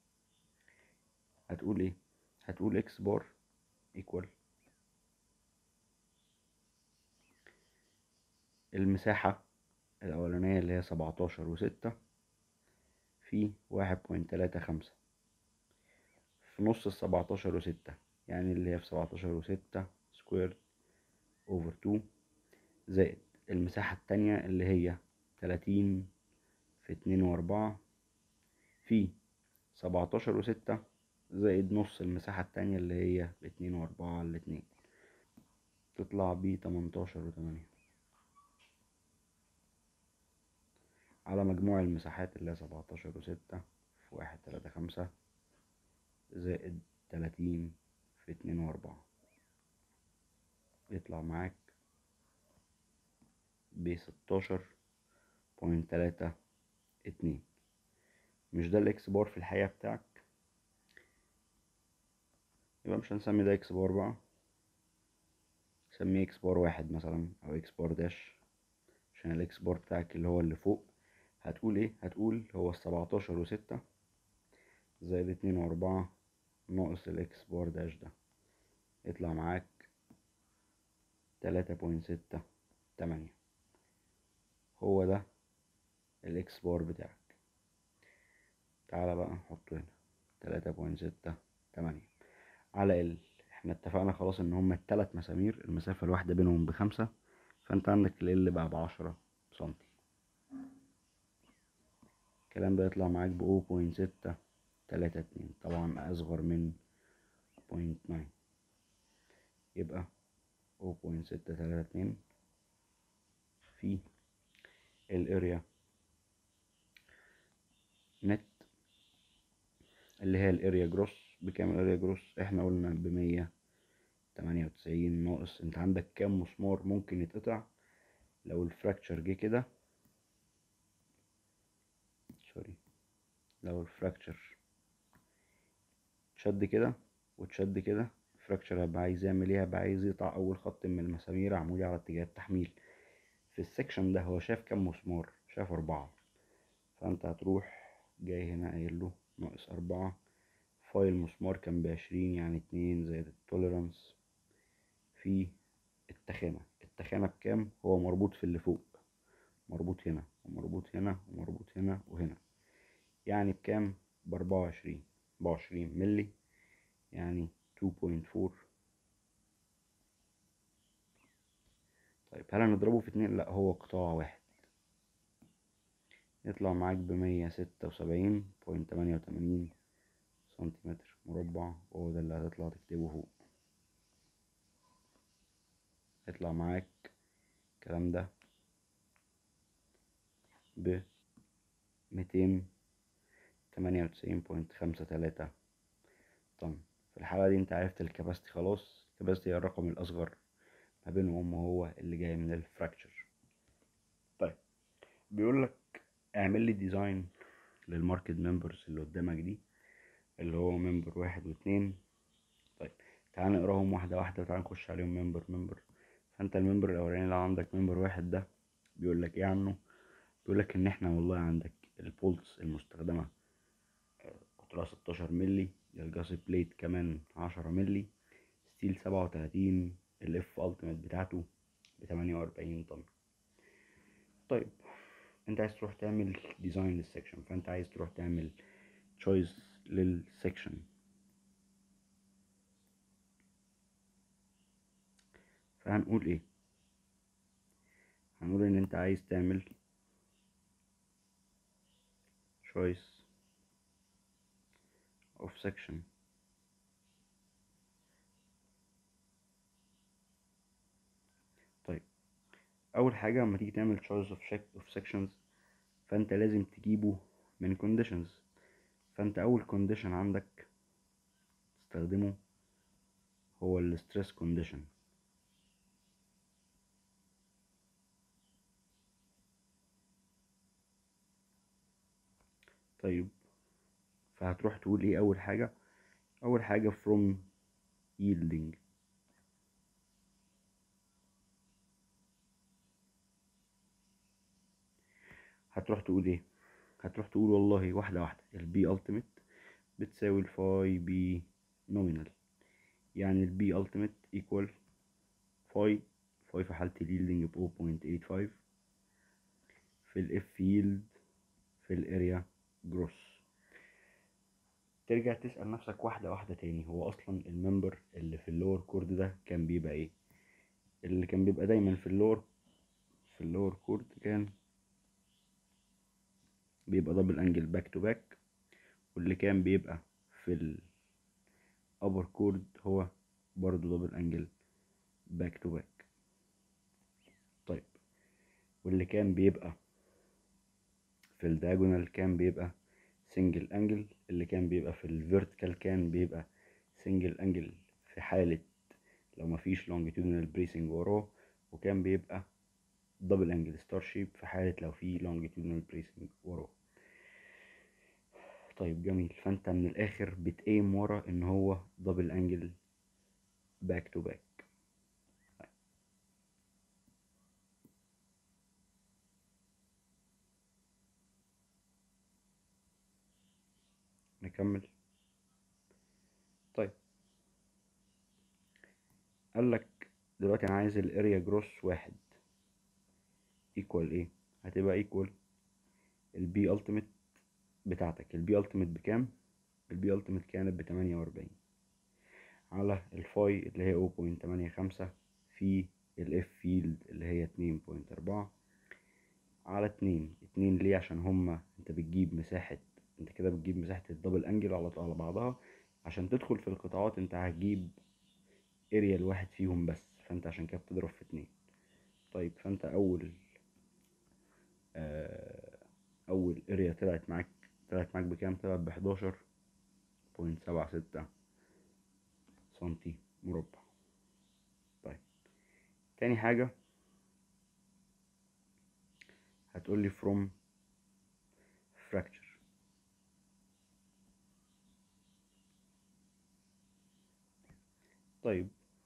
هتقول ايه هتقول اكس بار equal المساحة الأولانية اللي هي سبعتاشر وستة في واحد بوينت تلاتة خمسة في نص السبعتاشر وستة يعني اللي هي في سبعتاشر وستة سكوير اوفر تو زائد المساحة التانية اللي هي تلاتين في اتنين وأربعة في سبعتاشر وستة زائد نص المساحة التانية اللي هي اتنين وأربعة على الاتنين تطلع بيه تمنتاشر وتمانية على مجموع المساحات اللي هي سبعتاشر وستة في واحد تلاتة خمسة زائد تلاتين في اتنين وأربعة يطلع معاك بستاشر بوينت تلاتة اتنين مش ده الاكس بار في الحقيقة بتاعك يبقى مش هنسمي ده اكس بار بقى سميه اكس بار واحد مثلا او اكس بار داش عشان الاكس بار بتاعك اللي هو اللي فوق هتقول ايه هتقول هو السبعتاشر وستة زائد اتنين واربعة ناقص الاكس بار داش ده يطلع معاك تلاتة بوينت ستة تمانية هو ده الاكس بار بتاعك تعالى بقى نحطه هنا تلاتة بوينت ستة تمانية على ال احنا اتفقنا خلاص ان هما التلات مسامير المسافة الواحدة بينهم بخمسة فانت عندك ال بقى بعشرة سنتي الكلام ده يطلع معاك ب 0.6 تلاتة اتنين طبعا اصغر من 0.9 يبقى 0.6 تلاتة اتنين في الاريا نت اللي هي الاريا جروس بكام الاريا جروس احنا قلنا بمية تمانية وتسعين ناقص انت عندك كام مسمار ممكن يتقطع لو الفراكتشر جه كده سوري لو الفراكتشر اتشد كده واتشد كده الفراكتشر هيبقى عايز يعمل ايه هيبقى عايز يقطع اول خط من المسامير عمودي على اتجاه التحميل في السكشن ده هو شاف كام مسمار شاف اربعة فانت هتروح جاي هنا قايل له ناقص اربعة فايل مسمار كان بعشرين يعني اتنين زائد التوليرانس في التخانة التخانة بكام هو مربوط في اللي فوق مربوط هنا ومربوط هنا ومربوط هنا وهنا يعني بكام بأربعة وعشرين أربعة وعشرين ملي يعني 2.4 هل هنضربه في اتنين لا هو قطاع واحد يطلع معاك بمية ستة وسبعين بوينت تمانية وتمانين سنتيمتر مربع وهو ده اللي هتطلع تكتبه فوق يطلع معاك الكلام ده ب ميتين تمانية وتسعين بوينت خمسة تلاتة طن في الحالة دي انت عرفت الكباستي خلاص الكباستي هي الرقم الأصغر ما بينهم هو اللي جاي من الفراكتشر طيب بيقولك اعمل لي ديزاين للماركت ممبرز اللي قدامك دي اللي هو ممبر واحد واتنين طيب تعال نقراهم واحدة واحدة وتعال نخش عليهم ممبر ممبر فانت الممبر الاولاني اللي عندك ممبر واحد ده بيقول لك ايه عنه بيقول لك ان احنا والله عندك البولز المستخدمة قطرها ستاشر ملي الجاس بليت كمان عشرة ملي ستيل سبعة وتلاتين الاف التيميت بتاعته بتمانية واربعين طن طيب انت عايز تروح تعمل ديزاين للسكشن فانت عايز تروح تعمل تشويس للسكشن فهنقول ايه هنقول ان انت عايز تعمل choice of section طيب اول حاجة لما تيجي تعمل choice of, check of sections فانت لازم تجيبه من conditions فانت اول condition عندك تستخدمه هو ال stress condition طيب فهتروح تقول ايه اول حاجة اول حاجة from yielding هتروح تقول ايه هتروح تقول والله واحدة واحدة البي التيميت بتساوي الفاي بي نومينال يعني البي التيميت ايكوال فاي فاي في حالة اليلدنج ب 0.85 في الاف ييلد في الاريا جروس ترجع تسأل نفسك واحدة واحدة تاني هو أصلا الممبر اللي في اللور كورد ده كان بيبقى ايه اللي كان بيبقى دايما في اللور في اللور كورد كان بيبقى دبل انجل باك تو باك واللي كان بيبقى في الابر كورد هو برضو دبل انجل باك تو باك طيب واللي كان بيبقى في الدياجونال كان بيبقى سنجل انجل اللي كان بيبقى في الفيرتيكال كان بيبقى سنجل انجل في حالة لو مفيش لونجيتودينال بريسنج وراه وكان بيبقى دبل انجل ستار شيب في حالة لو في لونجيتودينال بريسنج وراه طيب جميل فانت من الاخر بتقيم ورا ان هو دبل انجل باك تو باك نكمل طيب قال لك دلوقتي انا عايز الاريا جروس واحد ايكوال ايه هتبقى ايكوال البي التيميت بتاعتك البي التيميت بكام البي التيميت كانت بتمانية واربعين على الفاي اللي هي 0.85 في الاف فيلد اللي هي اتنين بوينت اربعة على اتنين اتنين ليه عشان هما انت بتجيب مساحة انت كده بتجيب مساحة الدبل انجل على على بعضها عشان تدخل في القطاعات انت هتجيب اريا الواحد فيهم بس فانت عشان كده بتضرب في اتنين طيب فانت اول آه اول اريا طلعت معاك طلعت معاك بكام طلعت بحداشر بوينت سبعة ستة سنتي مربع طيب تاني حاجة هتقولي from fracture طيب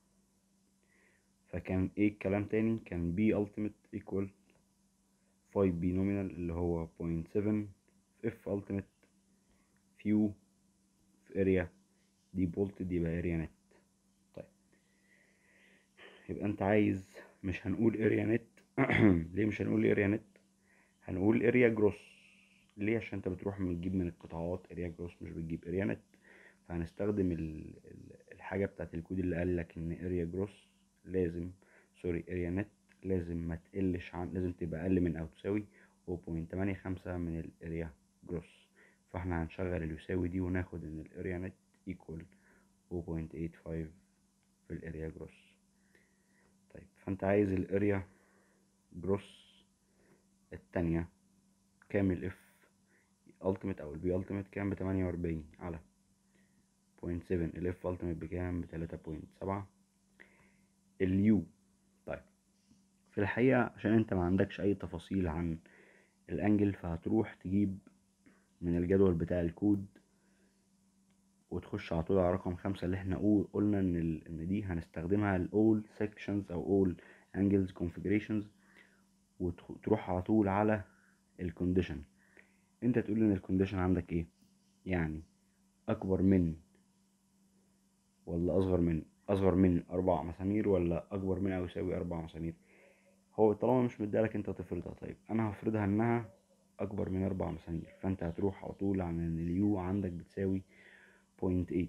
فكان ايه الكلام تاني كان بي ultimate equal 5 بي nominal اللي هو 0.7 في اف ultimate فيو في اريا دي بولتد يبقى اريا نت طيب يبقى انت عايز مش هنقول اريا نت ليه مش هنقول اريا نت هنقول اريا جروس ليه عشان انت بتروح من تجيب من القطاعات اريا جروس مش بتجيب اريا نت فهنستخدم ال- ال- الحاجة بتاعت الكود اللي قال لك ان اريا جروس لازم سوري اريا نت لازم ما تقلش عن لازم تبقى اقل من او تساوي 0.85 من الاريا جروس فاحنا هنشغل اليساوي دي وناخد ان الاريا نت ايكوال 0.85 في الاريا جروس طيب فانت عايز الاريا جروس التانية كام الاف التيميت او البي التيميت كام بتمانية واربعين على بوينت سفن الاف التيميت بكام بتلاتة بوينت سبعة اليو طيب في الحقيقة عشان انت ما عندكش اي تفاصيل عن الانجل فهتروح تجيب من الجدول بتاع الكود وتخش على طول على رقم خمسة اللي احنا قول قلنا ان ال... ان دي هنستخدمها ل all sections او all angles configurations وتروح على طول على الكونديشن انت تقول ان الكونديشن عندك ايه يعني اكبر من ولا اصغر من اصغر من اربع مسامير ولا اكبر من او يساوي اربع مسامير هو طالما مش مديلك انت تفرضها طيب انا هفرضها انها اكبر من اربع مسامير فانت هتروح على طول على ان اليو عندك بتساوي بوينت ايت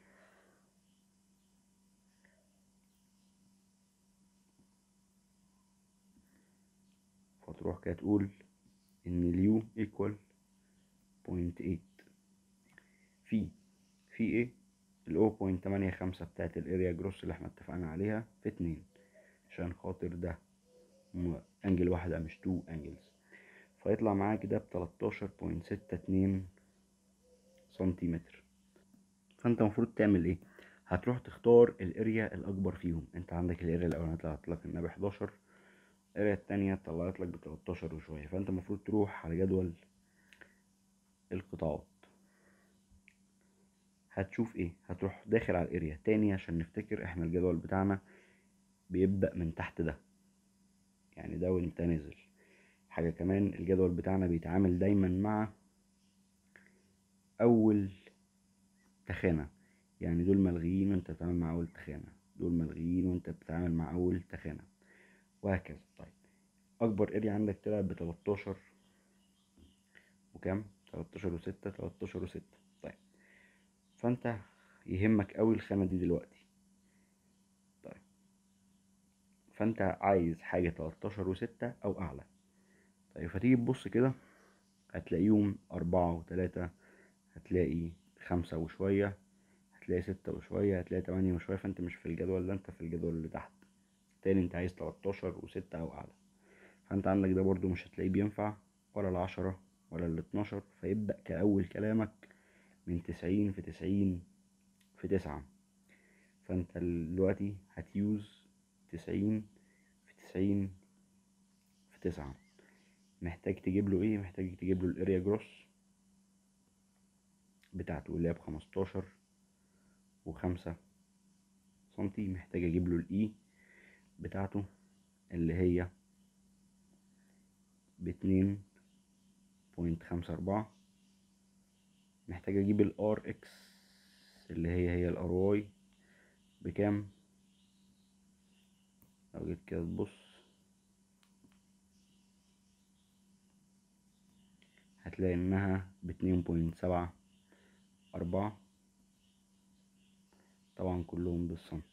فتروح كده تقول ان اليو ايكوال بوينت ايت في في ايه ال 0.85 بتاعت الاريا جروس اللي احنا اتفقنا عليها في اتنين عشان خاطر ده انجل واحدة مش تو انجلز فيطلع معاك ده بتلاتاشر بوينت ستة اتنين سنتيمتر فانت المفروض تعمل ايه هتروح تختار الاريا الاكبر فيهم انت عندك الاريا الاولانيه طلعت لك انها بحداشر الاريا التانية طلعت لك بتلاتاشر وشوية فانت المفروض تروح على جدول القطاعات هتشوف ايه هتروح داخل على الاريا تاني عشان نفتكر احنا الجدول بتاعنا بيبدأ من تحت ده يعني ده وانت نازل حاجة كمان الجدول بتاعنا بيتعامل دايما مع اول تخانة يعني دول ملغيين وانت بتتعامل مع اول تخانة دول ملغيين وانت بتتعامل مع اول تخانة وهكذا طيب اكبر اريا عندك طلع بتلاتاشر وكام تلاتاشر وستة تلاتاشر وستة طيب فانت يهمك اوي الخانة دي دلوقتي طيب فانت عايز حاجة تلاتاشر وستة او اعلى طيب فتيجي تبص كده هتلاقيهم اربعة وتلاتة هتلاقي خمسة وشوية هتلاقي ستة وشوية هتلاقي تمانية وشوية فانت مش في الجدول ده انت في الجدول اللي تحت تاني انت عايز تلاتاشر وستة او اعلى فانت عندك ده برضو مش هتلاقيه بينفع ولا العشرة ولا الاتناشر فيبدأ كأول كلامك من تسعين في تسعين في تسعة فانت دلوقتي هتيوز تسعين في تسعين في تسعة محتاج تجيب له ايه محتاج تجيب له الاريا جروس بتاعته اللي هي بخمستاشر وخمسة سنتي محتاج اجيب له الاي بتاعته اللي هي باتنين بوينت خمسة أربعة محتاج أجيب الار اكس اللي هي هي الار واي بكام لو جيت كده تبص هتلاقي انها باتنين بوينت سبعة أربعة طبعا كلهم بالسنتي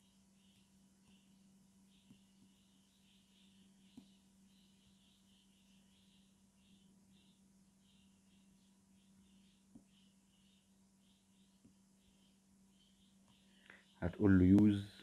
هتقول له يوز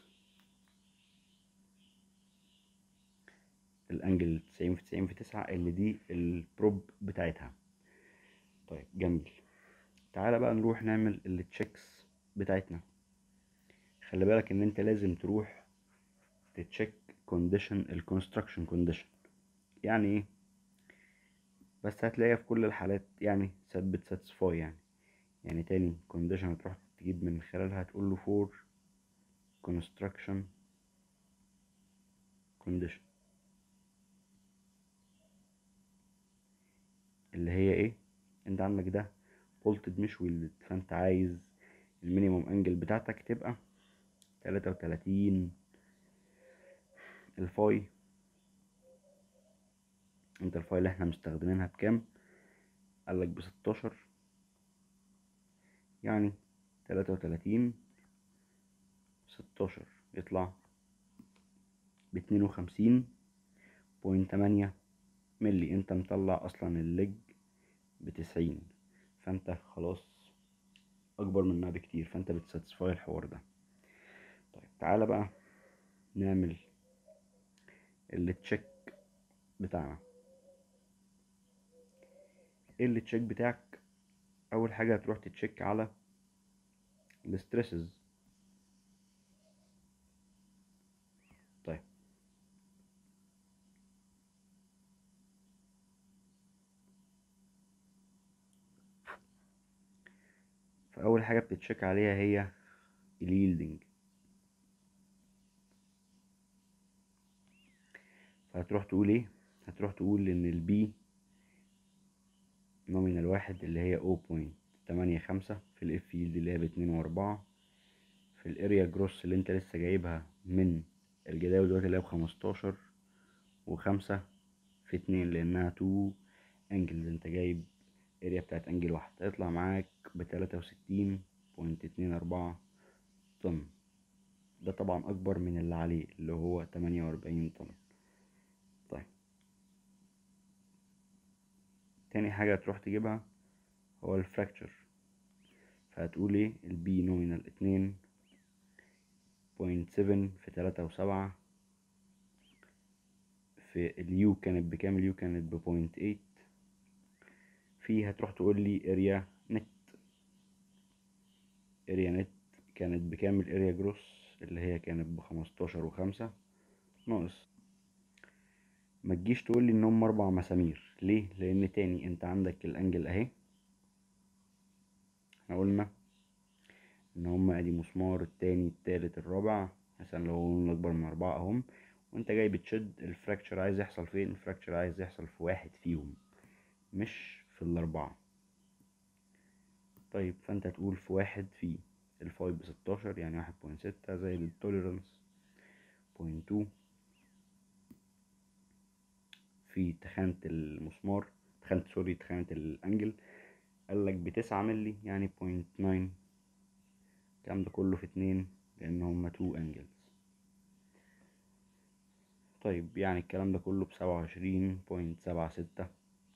الانجل تسعين في تسعين في تسعة اللي دي البروب بتاعتها طيب جميل تعالى بقى نروح نعمل التشيكس بتاعتنا خلي بالك ان انت لازم تروح تتشيك كونديشن الكونستراكشن كونديشن يعني ايه بس هتلاقيها في كل الحالات يعني ثبت ساتسفاي يعني يعني تاني كونديشن هتروح تجيب من خلالها تقول له فور construction condition اللي هي ايه انت عندك ده bolted مش welded فانت عايز المينيموم انجل بتاعتك تبقى تلاتة وتلاتين الفاي انت الفاي اللي احنا مستخدمينها بكام قالك بستاشر يعني تلاتة وتلاتين ستاشر يطلع باتنين وخمسين بوينت تمانية ملي انت مطلع اصلا الليج بتسعين فانت خلاص اكبر منها بكتير فانت بتساتسفاي الحوار ده طيب تعالى بقى نعمل التشيك بتاعنا ايه التشيك بتاعك اول حاجه هتروح تتشيك على الستريسز طيب فاول حاجه بتتشيك عليها هي اليلدنج فهتروح تقول ايه هتروح تقول ان البي نومينال واحد اللي هي 0.85 في الاف يلد اللي هي باتنين واربعة في الاريا جروس اللي انت لسه جايبها من الجداول دلوقتي اللي هي بخمستاشر وخمسة في اتنين لانها تو انجلز انت جايب اريا بتاعت انجل واحد هيطلع معاك بتلاتة وستين بوينت اتنين اربعة طن ده طبعا اكبر من اللي عليه اللي هو تمانية واربعين طن طيب تاني حاجة هتروح تجيبها هو الفراكتشر فهتقول ايه البي نومينال اتنين بوينت سفن في تلاتة وسبعة في اليو كانت بكام اليو كانت ببوينت ايت في هتروح تقول لي اريا نت اريا نت كانت بكام الاريا جروس اللي هي كانت بخمستاشر وخمسة ناقص ما تجيش تقول لي ان هم اربع مسامير ليه لان تاني انت عندك الانجل اهي احنا قلنا ان هم ادي مسمار التاني التالت الرابع مثلا لو قلنا اكبر من اربعة اهم وانت جاي بتشد الفراكتشر عايز يحصل فين الفراكتشر عايز يحصل في واحد فيهم مش في الاربعة طيب فانت تقول في واحد في الفاي بستاشر يعني واحد بوينت ستة زائد التوليرانس بوينت تو في تخانة المسمار تخانة سوري تخانة الانجل قالك بتسعة ملي يعني بوينت ناين الكلام ده كله في اتنين لان هما تو انجلز طيب يعني الكلام ده كله بسبعة وعشرين بوينت سبعة ستة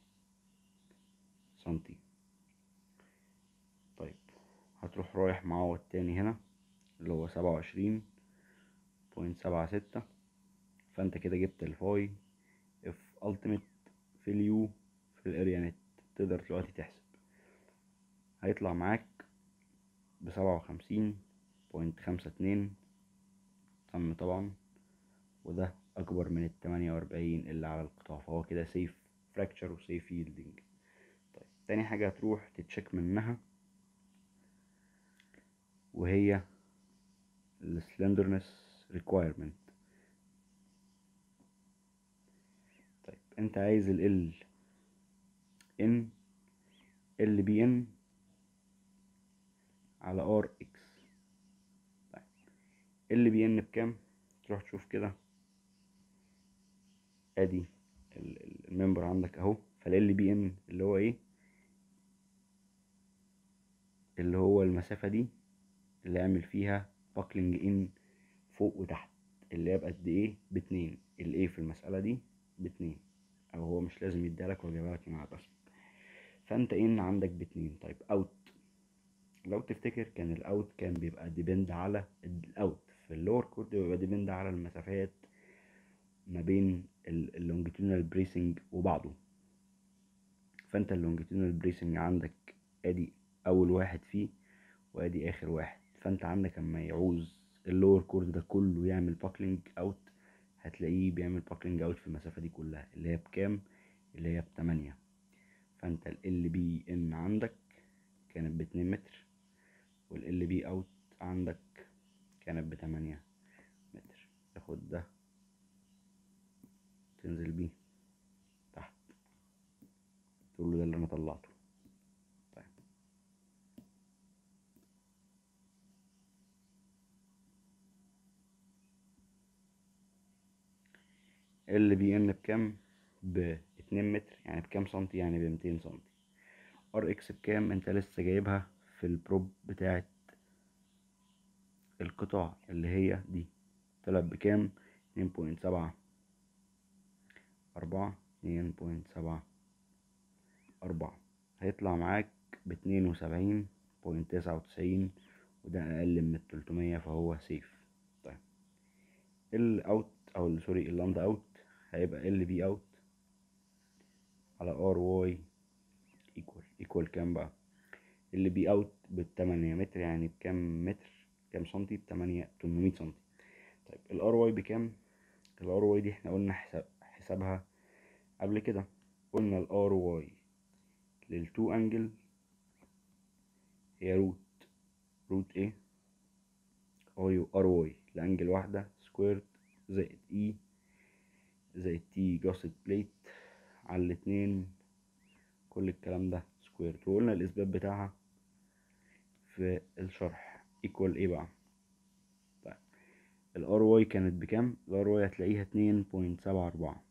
سنتي طيب هتروح رايح معوض تاني هنا اللي هو سبعة وعشرين بوينت سبعة ستة فانت كده جبت الفاي اف التيميت في اليو في الاريا نت تقدر دلوقتي تحسب هيطلع معاك بسبعة وخمسين بوينت خمسة اتنين طن طبعا وده اكبر من التمانية واربعين اللي على القطاع فهو كده سيف فراكتشر وسيف يلدنج طيب تاني حاجة هتروح تتشيك منها وهي السلندرنس ريكويرمنت طيب انت عايز ال ال ان ال بي ان على ار اكس طيب ال بي ان بكام تروح تشوف كده ادي ال- ال- الممبر عندك اهو فال بي ان اللي هو ايه اللي هو المسافة دي اللي اعمل فيها باكلينج ان فوق وتحت اللي هي بقد ايه باتنين الايه في المسألة دي باتنين او هو مش لازم يديلك ويجيبها لك مع الرسم فانت ان عندك باتنين طيب اوت لو تفتكر كان الاوت كان بيبقى ديبند على الاوت في اللور كورد بيبقى ديبند على المسافات ما بين اللونجيتودينال بريسنج وبعضه فانت اللونجيتودينال بريسنج عندك ادي اول واحد فيه وادي اخر واحد فانت عندك اما يعوز اللور كورد ده كله يعمل باكلينج اوت هتلاقيه بيعمل باكلينج اوت في المسافة دي كلها اللي هي بكام اللي هي بتمانية فانت ال بي ان عندك كانت باتنين متر وال بي اوت عندك كانت بتمانية متر تاخد ده تنزل بيه تحت تقول له ده اللي انا طلعته طيب ال بي ان بكام باتنين متر يعني بكام سنتي يعني بمتين سنتي ار اكس بكام انت لسه جايبها في البروب بتاعت القطاع اللي هي دي طلعت بكام اتنين بوينت سبعة أربعة اتنين بوينت سبعة أربعة هيطلع معاك باتنين وسبعين بوينت تسعة وتسعين وده أقل من التلتمية فهو سيف طيب ال اوت أو سوري اللاند اوت هيبقى ال بي اوت على ار واي ايكوال ايكوال كام بقى ال بي اوت بالتمانية متر يعني بكام متر كام سنتي بتمانية تمنمية سنتي طيب الار واي بكام الار واي دي احنا قلنا حساب حسابها قبل كده قلنا الار واي للتو انجل هي روت روت ايه اي ار واي لانجل واحدة سكويرد زائد اي زائد تي جاست بليت على الاتنين كل الكلام ده سكويرد وقلنا الاثبات بتاعها في الشرح ايكوال ايه بقى طيب الار واي كانت بكام الار واي هتلاقيها اتنين بوينت سبعة اربعة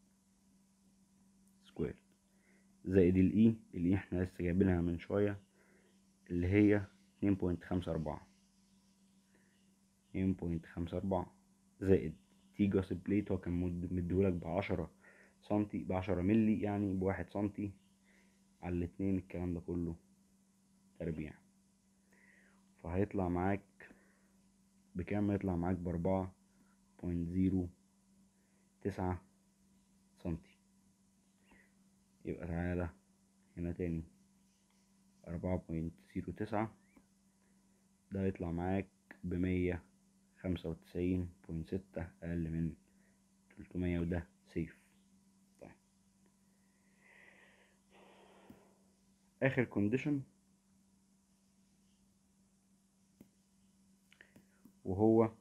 سكوير زائد الاي اللي احنا لسه جايبينها من شوية اللي هي اتنين بوينت خمسة اربعة اتنين بوينت خمسة اربعة زائد تي جاس بليت هو كان مد- مديهولك بعشرة سنتي بعشرة ملي يعني بواحد سنتي على الاتنين الكلام ده كله تربيع فهيطلع معاك بكام هيطلع معاك بأربعة بوينت زيرو تسعة سنتي يبقى تعالى هنا تاني أربعة بوينت زيرو تسعة ده يطلع معاك بمية خمسة وتسعين بوينت ستة أقل من تلتمية وده سيف طيب آخر كونديشن وهو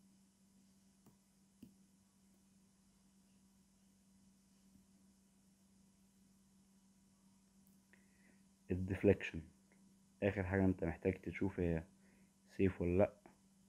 الديفليكشن اخر حاجة انت محتاج تشوف هي سيف ولا لا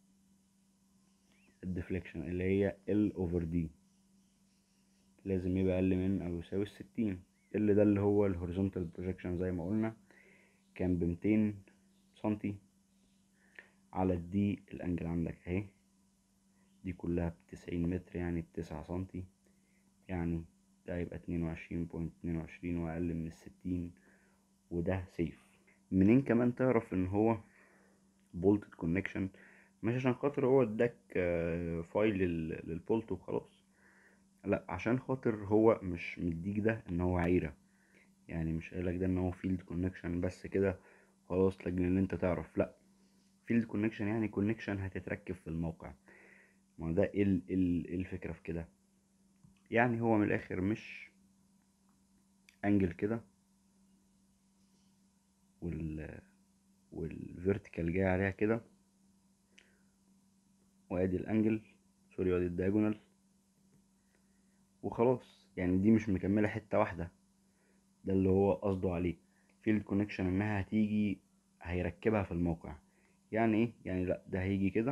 الديفليكشن اللي هي ال اوفر دي لازم يبقى اقل من او يساوي الستين ال ده اللي هو الهوريزونتال بروجيكشن زي ما قلنا كان بمتين سنتي على الدي الانجل عندك اهي دي كلها بتسعين متر يعني بتسعة سنتي يعني ده يبقى اتنين وعشرين بوينت اتنين وعشرين واقل من الستين وده سيف منين كمان تعرف ان هو بولتد كونكشن مش عشان خاطر هو اداك آه، فايل لل- للبولت وخلاص لا عشان خاطر هو مش مديك ده ان هو عيرة يعني مش قايلك ده ان هو فيلد كونكشن بس كده خلاص لاجل ان انت تعرف لا فيلد كونكشن يعني كونكشن هتتركب في الموقع ما ده ايه ال- ال- إيه الفكرة في كده يعني هو من الاخر مش انجل كده وال والفيرتيكال جاي عليها كده وادي الانجل سوري وادي الدايجونال وخلاص يعني دي مش مكملة حتة واحدة ده اللي هو قصده عليه فيلد كونكشن انها هتيجي هيركبها في الموقع يعني ايه يعني لا ده هيجي كده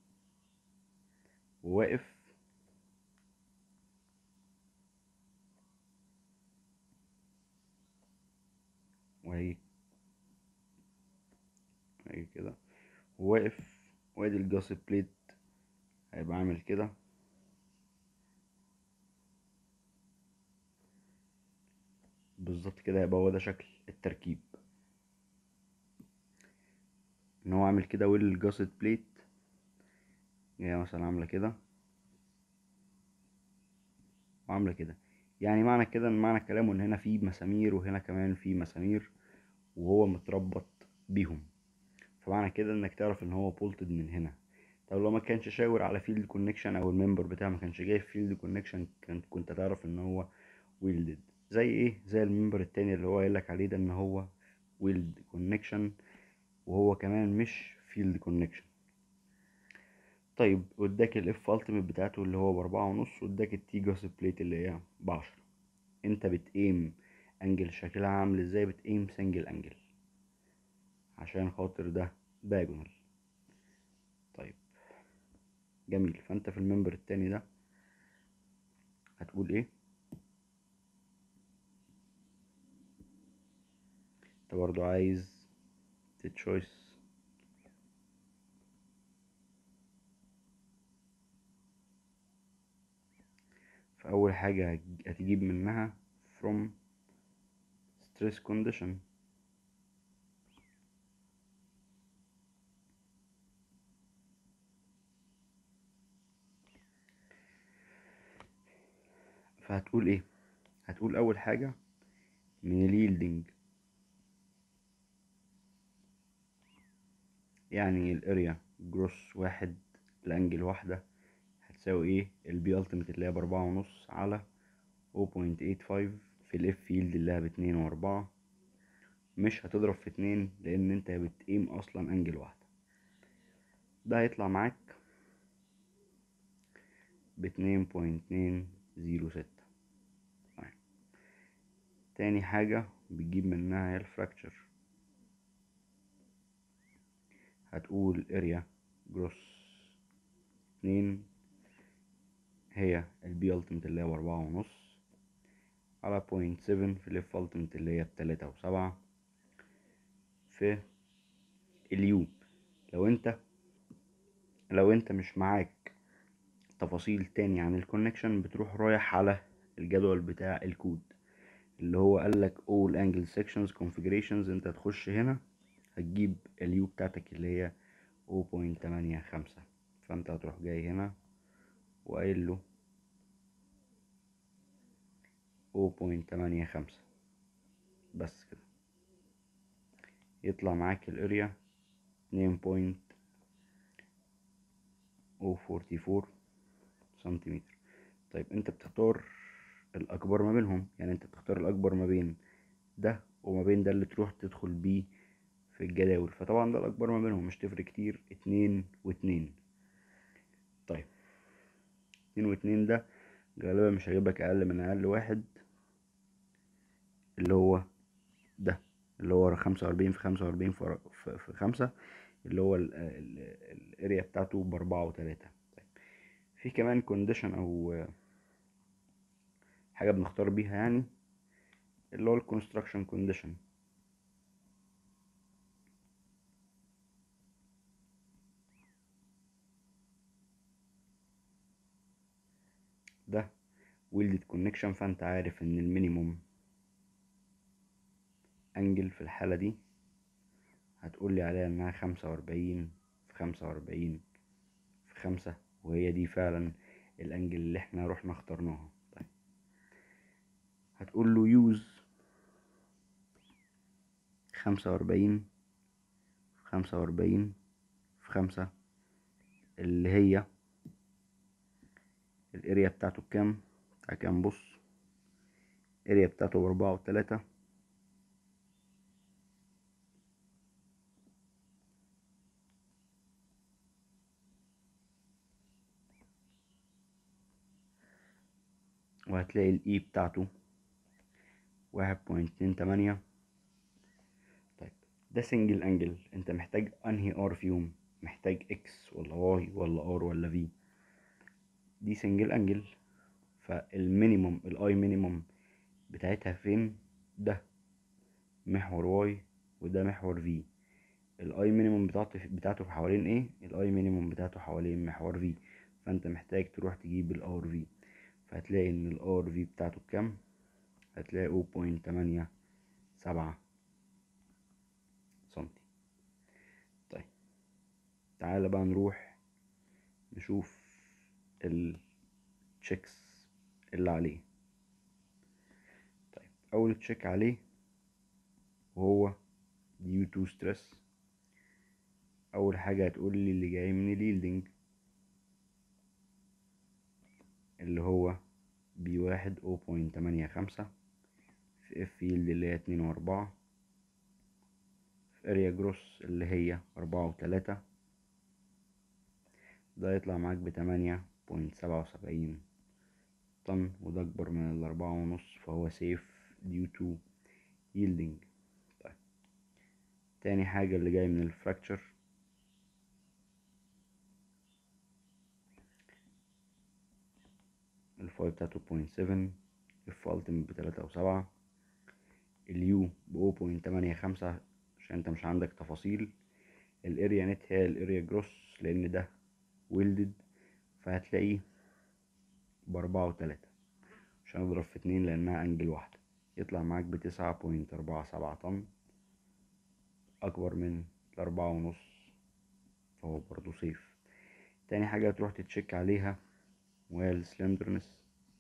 وواقف وهيجي هيجي كده وواقف وادي الجاسب بليت هيبقى عامل كده بالظبط كده هيبقى هو ده شكل التركيب ان هو عامل كده والجاسد بليت جاية مثلا عاملة كده وعاملة كده يعني معنى كده ان معنى كلامه ان هنا في مسامير وهنا كمان في مسامير وهو متربط بيهم فمعنى كده انك تعرف ان هو بولتد من هنا طب لو ما كانش شاور على فيلد كونكشن او الممبر بتاعه ما كانش جايب فيلد كونكشن كنت كنت تعرف ان هو ويلدد زي ايه زي الممبر التاني اللي هو قايلك عليه ده ان هو ويلد كونكشن وهو كمان مش فيلد كونكشن طيب واداك الاف التيميت بتاعته اللي هو باربعة ونص واداك التي جاس بليت اللي هي بعشرة انت بتقيم انجل شكلها عامل ازاي بتقيم سنجل انجل عشان خاطر ده دايجونال طيب جميل فانت في الممبر التاني ده هتقول ايه انت برضو عايز تتشويس فأول حاجة هج- هتجيب منها from stress condition فهتقول ايه هتقول اول حاجة من اليلدنج يعني الاريا جروس واحد الانجل واحدة هتساوي ايه البي التيمت اللي هي باربعة ونص على 0.85 في الاف فيلد اللي هي باتنين واربعة مش هتضرب في اتنين لان انت بتقيم اصلا انجل واحدة ده هيطلع معاك باتنين بوينت اتنين زيرو ستة طيب. تاني حاجة بتجيب منها هي الفراكتشر هتقول اريا جروس اتنين هي البي التيمت اللي هي باربعة ونص على بوينت سفن في الاف التيمت اللي هي بتلاتة وسبعة في اليو لو انت لو انت مش معاك تفاصيل تاني عن الكونكشن بتروح رايح على الجدول بتاع الكود اللي هو قالك all angle sections configurations انت تخش هنا هتجيب اليو بتاعتك اللي هي 0.85 فانت هتروح جاي هنا وقايل له 0.85 بس كده يطلع معاك الاريا 2.044 سنتيمتر طيب انت بتختار الاكبر ما بينهم يعني انت بتختار الاكبر ما بين ده وما بين ده اللي تروح تدخل بيه في الجداول فطبعا ده الاكبر ما بينهم مش تفرق كتير اتنين واتنين طيب اتنين واتنين ده غالبا مش هيجيبلك اقل من اقل واحد اللي هو ده اللي هو خمسة وأربعين في خمسة وأربعين في في- في خمسة اللي هو ال- ال- الاريا بتاعته بأربعة وتلاتة طيب في كمان كونديشن أو حاجة بنختار بيها يعني اللي هو الكونستراكشن كونديشن ده ويلدد كونكشن فانت عارف ان المينيموم انجل في الحالة دي هتقولي عليها انها خمسة واربعين في خمسة واربعين في خمسة وهي دي فعلا الانجل اللي احنا رحنا اخترناها طيب هتقول له يوز خمسة واربعين في خمسة واربعين في خمسة اللي هي الاريا بتاعته بكام تعالى كده نبص الاريا بتاعته باربعة وتلاتة وهتلاقي الاي بتاعته واحد بوينت اتنين تمانية طيب ده سنجل انجل انت محتاج انهي ار فيهم محتاج اكس ولا واي ولا ار ولا في دي سنجل انجل فالمينيموم الاي مينيموم بتاعتها فين ده محور واي وده محور في الاي مينيموم بتاعته بتاعته في حوالين ايه الاي مينيموم بتاعته حوالين محور في فانت محتاج تروح تجيب الار في فهتلاقي ان الار في بتاعته بكام هتلاقي 0.8 سبعة سنتي طيب تعالى بقى نروح نشوف التشيكس اللي عليه طيب اول تشيك عليه وهو due to stress اول حاجة هتقول لي اللي جاي من اليلدنج اللي هو بي واحد او بوينت تمانية خمسة في اف فيلد اللي هي اتنين واربعة في اريا جروس اللي هي اربعة وتلاتة ده يطلع معاك بتمانية بوينت سبعة وسبعين طن وده اكبر من الاربعة ونص فهو سيف due to yielding طيب تاني حاجة اللي جاي من الفراكتشر الفاي بتاعته بوينت سفن اف التيمت بتلاتة وسبعة اليو ب 0.85 عشان انت مش عندك تفاصيل الاريا نت هي الاريا جروس لان ده ويلدد فهتلاقيه باربعة وتلاتة عشان اضرب في اتنين لانها انجل واحدة يطلع معاك بتسعة بوينت اربعة سبعة طن اكبر من الاربعة ونص فهو برضو سيف تاني حاجة تروح تتشيك عليها وهي السلندرنس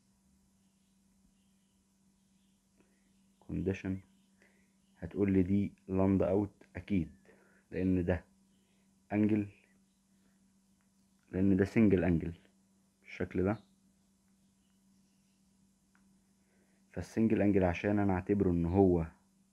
كونديشن هتقول لي دي لاند اوت اكيد لان ده انجل لان ده سنجل انجل بالشكل ده فالسنجل انجل عشان انا اعتبره ان هو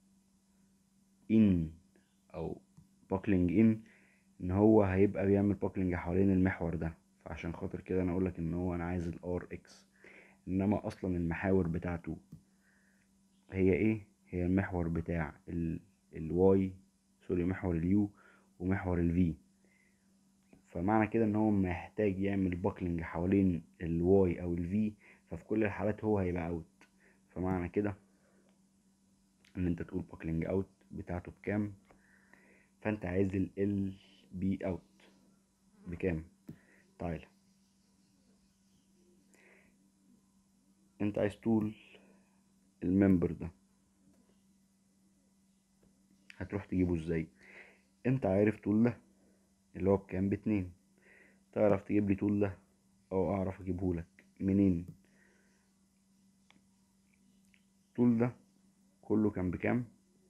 ان او باكلينج ان ان هو هيبقى بيعمل باكلينج حوالين المحور ده فعشان خاطر كده انا اقولك ان هو انا عايز الار اكس انما اصلا المحاور بتاعته هي ايه هي المحور بتاع ال الواي سوري محور اليو ومحور الفي فمعنى كده ان هو محتاج يعمل باكلينج حوالين الواي او الفي ففي كل الحالات هو هيبقى اوت فمعنى كده ان انت تقول باكلينج اوت بتاعته بكام فانت عايز ال ال بي اوت بكام تعالى انت عايز طول الممبر ده هتروح تجيبه ازاي انت عارف طول ده اللي هو بكام باتنين تعرف تجيب لي طول ده او اعرف اجيبه لك منين طول ده كله كان بكام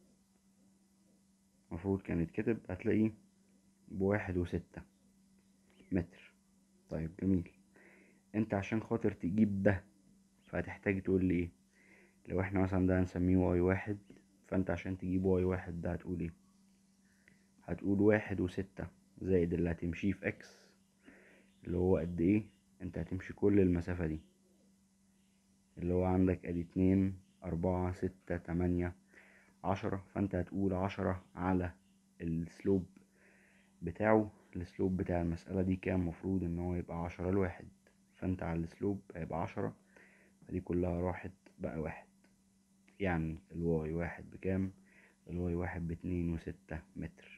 المفروض كان يتكتب هتلاقيه بواحد وستة متر طيب جميل انت عشان خاطر تجيب ده فهتحتاج تقول لي ايه لو احنا مثلا ده هنسميه واي واحد فانت عشان تجيب واي واحد ده هتقول ايه هتقول واحد وستة زائد اللي هتمشيه في اكس اللي هو قد ايه انت هتمشي كل المسافة دي اللي هو عندك ادي اتنين اربعة ستة تمانية عشرة فانت هتقول عشرة على السلوب بتاعه السلوب بتاع المسألة دي كان مفروض ان هو يبقى عشرة لواحد فانت على السلوب هيبقى عشرة فدي كلها راحت بقى واحد يعني الواي واحد بكام الواي واحد باتنين وستة متر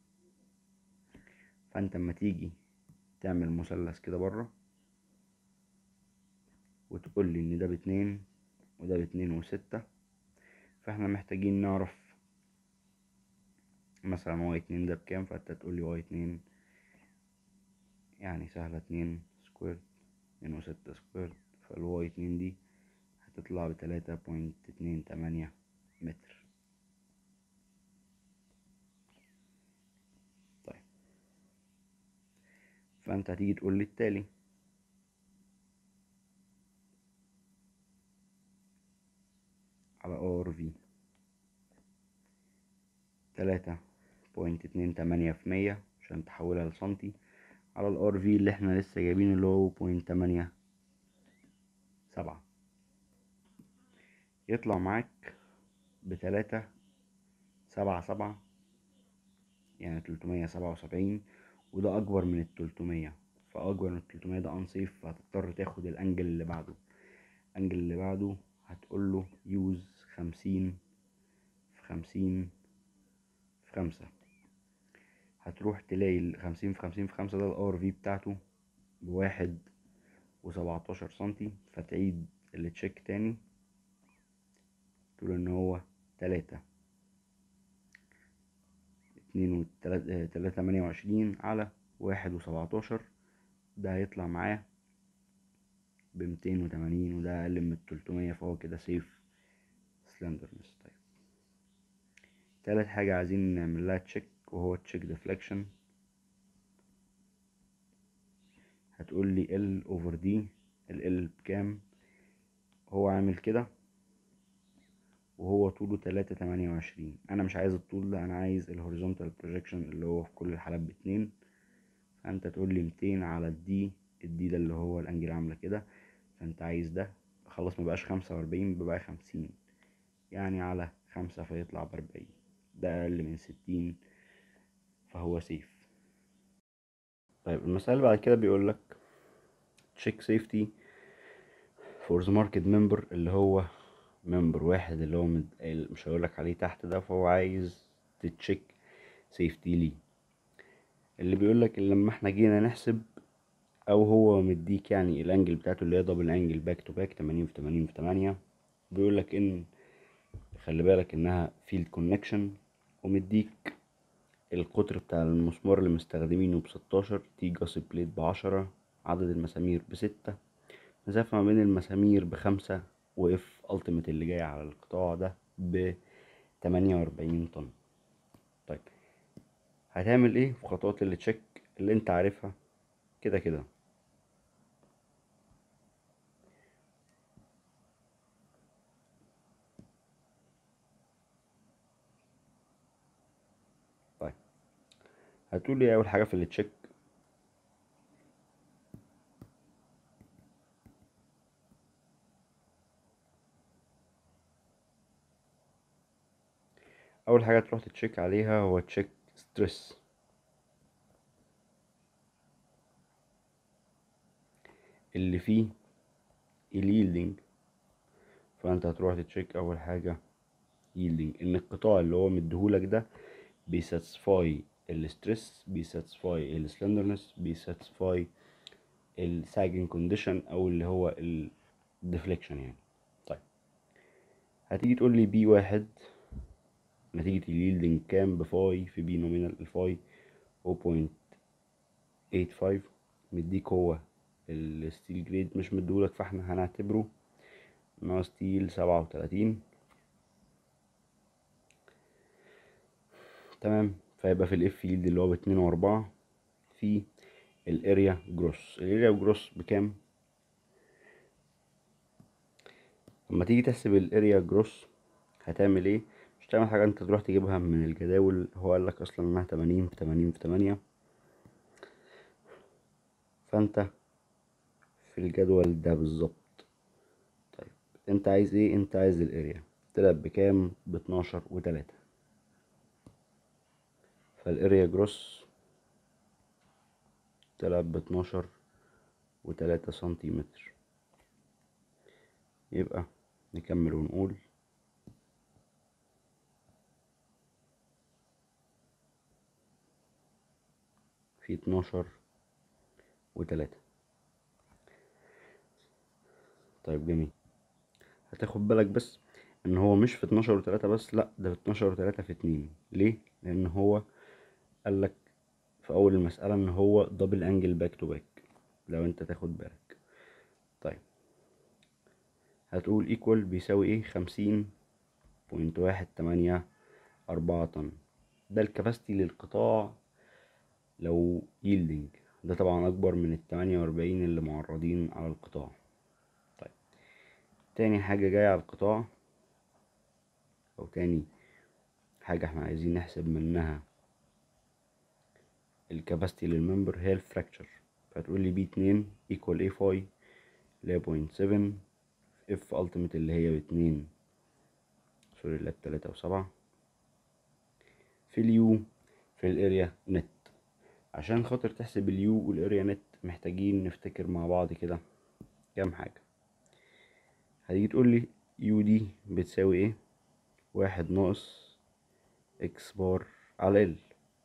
فانت اما تيجي تعمل مثلث كده بره وتقول لي ان ده باتنين وده باتنين وستة فاحنا محتاجين نعرف مثلا واي اتنين ده بكام فانت تقول لي واي اتنين يعني سهلة اتنين سكوير اتنين وستة سكوير فالواي اتنين دي هتطلع بتلاتة بوينت اتنين تمانية متر طيب فانت هتيجي تقول لي التالي على ار في تلاتة بوينت اتنين تمانية في مية عشان تحولها لسنتي على الار في اللي احنا لسه جايبينه اللي هو بوينت تمانية سبعة يطلع معاك بتلاتة سبعة سبعة يعني تلتمية سبعة وسبعين وده أكبر من التلتمية فأكبر من التلتمية ده أنصيف فهتضطر تاخد الأنجل اللي بعده الأنجل اللي بعده هتقوله يوز خمسين في خمسين في خمسة هتروح تلاقي الخمسين في خمسين في خمسة ده الار في بتاعته بواحد وسبعتاشر سنتي فتعيد التشيك تاني تقول ان هو تلاتة اتنين وتلاتة تلاتة تمانية وعشرين على واحد وسبعتاشر ده هيطلع معاه بمتين وتمانين وده أقل من التلتمية فهو كده سيف سلندرنس طيب تالت حاجة عايزين نعمل لها تشيك وهو تشيك ديفليكشن هتقول لي ال اوفر دي ال ال بكام هو عامل كده وهو طوله تلاتة تمانية وعشرين انا مش عايز الطول ده انا عايز الهوريزونتال بروجيكشن اللي هو في كل الحالات باتنين فانت تقول لي ميتين على الدي الدي ده اللي هو الانجل عامله كده فانت عايز ده خلاص مبقاش خمسة واربعين بقى خمسين يعني على خمسة فيطلع باربعين ده اقل من ستين فهو سيف طيب المسألة اللي بعد كده بيقول لك check safety for the market member اللي هو ممبر واحد اللي هو مد... مش هقولك عليه تحت ده فهو عايز تتشيك سيفتي ليه اللي بيقولك لما احنا جينا نحسب او هو مديك يعني الانجل بتاعته اللي هي دبل انجل باك تو باك 80 في 80 في 8 بيقول لك ان خلي بالك انها فيلد كونكشن ومديك القطر بتاع المسمار اللي مستخدمينه بستاشر تي جاس بليت بعشرة عدد المسامير بستة مسافة ما بين المسامير بخمسة واف التيميت اللي جاي على القطاع ده بتمانية واربعين طن طيب هتعمل ايه في خطوات التشيك اللي انت عارفها كده كده طيب هتقول لي اول حاجه في التشيك اول حاجه تروح تتشيك عليها هو تشيك ستريس اللي فيه اليلدنج فانت هتروح تتشيك اول حاجه يلدنج ان القطاع اللي هو مديهولك ده بيساتسفاي الستريس بيساتسفاي السلندرنس بيساتسفاي الساجن كونديشن او اللي هو الديفليكشن يعني طيب هتيجي تقول لي بي واحد نتيجة اليلدنج كام بفاي في بي نومينال الفاي 0.85 مديك هو الستيل جريد مش مديهولك فاحنا هنعتبره ان هو ستيل سبعة وتلاتين تمام فيبقى في الاف يلد اللي هو باتنين واربعة في الاريا جروس الاريا جروس بكام لما تيجي تحسب الاريا جروس هتعمل ايه مش تعمل حاجة انت تروح تجيبها من الجداول هو قالك اصلا انها تمانين في تمانين في تمانية فانت في الجدول ده بالظبط طيب انت عايز ايه انت عايز الاريا طلع بكام باتناشر وتلاتة فالاريا جروس طلع باتناشر وتلاتة سنتيمتر يبقى نكمل ونقول في اتناشر وتلاتة طيب جميل هتاخد بالك بس ان هو مش في اتناشر وتلاتة بس لا ده في اتناشر وتلاتة في اتنين ليه لان هو قالك في اول المسألة ان هو دبل انجل باك تو باك لو انت تاخد بالك طيب هتقول ايكوال بيساوي ايه خمسين بوينت واحد تمانية أربعة طن ده الكباستي للقطاع لو ييلدنج ده طبعا اكبر من التمانية واربعين اللي معرضين على القطاع طيب تاني حاجة جاية على القطاع او تاني حاجة احنا عايزين نحسب منها الكباستي للممبر هي الفراكتشر فهتقول لي بي اتنين ايكوال اي فاي اللي هي بوينت سفن اف التيميت اللي هي باتنين سوري اللي بتلاتة وسبعة في اليو في الاريا نت عشان خاطر تحسب اليو والاريا نت محتاجين نفتكر مع بعض كده كام حاجة هتيجي تقول لي يو دي بتساوي ايه واحد ناقص اكس بار على ال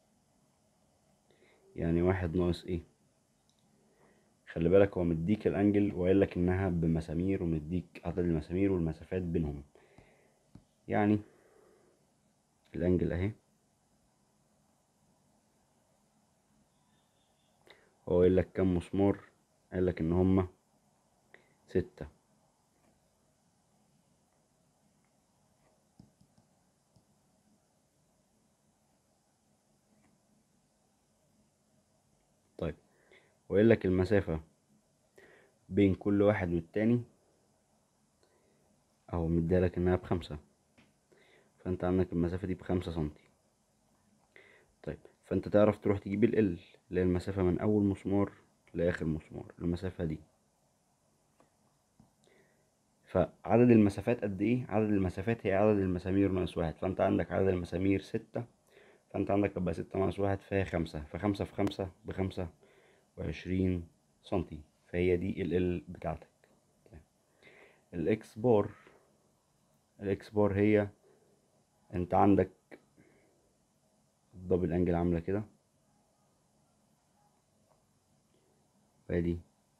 يعني واحد ناقص ايه خلي بالك هو مديك الانجل وقال لك انها بمسامير ومديك عدد المسامير والمسافات بينهم يعني الانجل اهي هو قايل لك كام مسمار قال لك ان هما ستة طيب وقايل لك المسافة بين كل واحد والتاني اهو مديلك انها بخمسة فانت عندك المسافة دي بخمسة سنتي طيب فانت تعرف تروح تجيب ال اللي هي المسافة من اول مسمار لاخر مسمار المسافة دي فعدد المسافات قد ايه عدد المسافات هي عدد المسامير ناقص واحد فانت عندك عدد المسامير ستة فانت عندك يبقى ستة ناقص واحد فهي خمسة فخمسة في خمسة بخمسة وعشرين سنتي فهي دي ال ال بتاعتك طيب. الاكس بار الاكس بار هي انت عندك الدبل انجل عامله كده وادي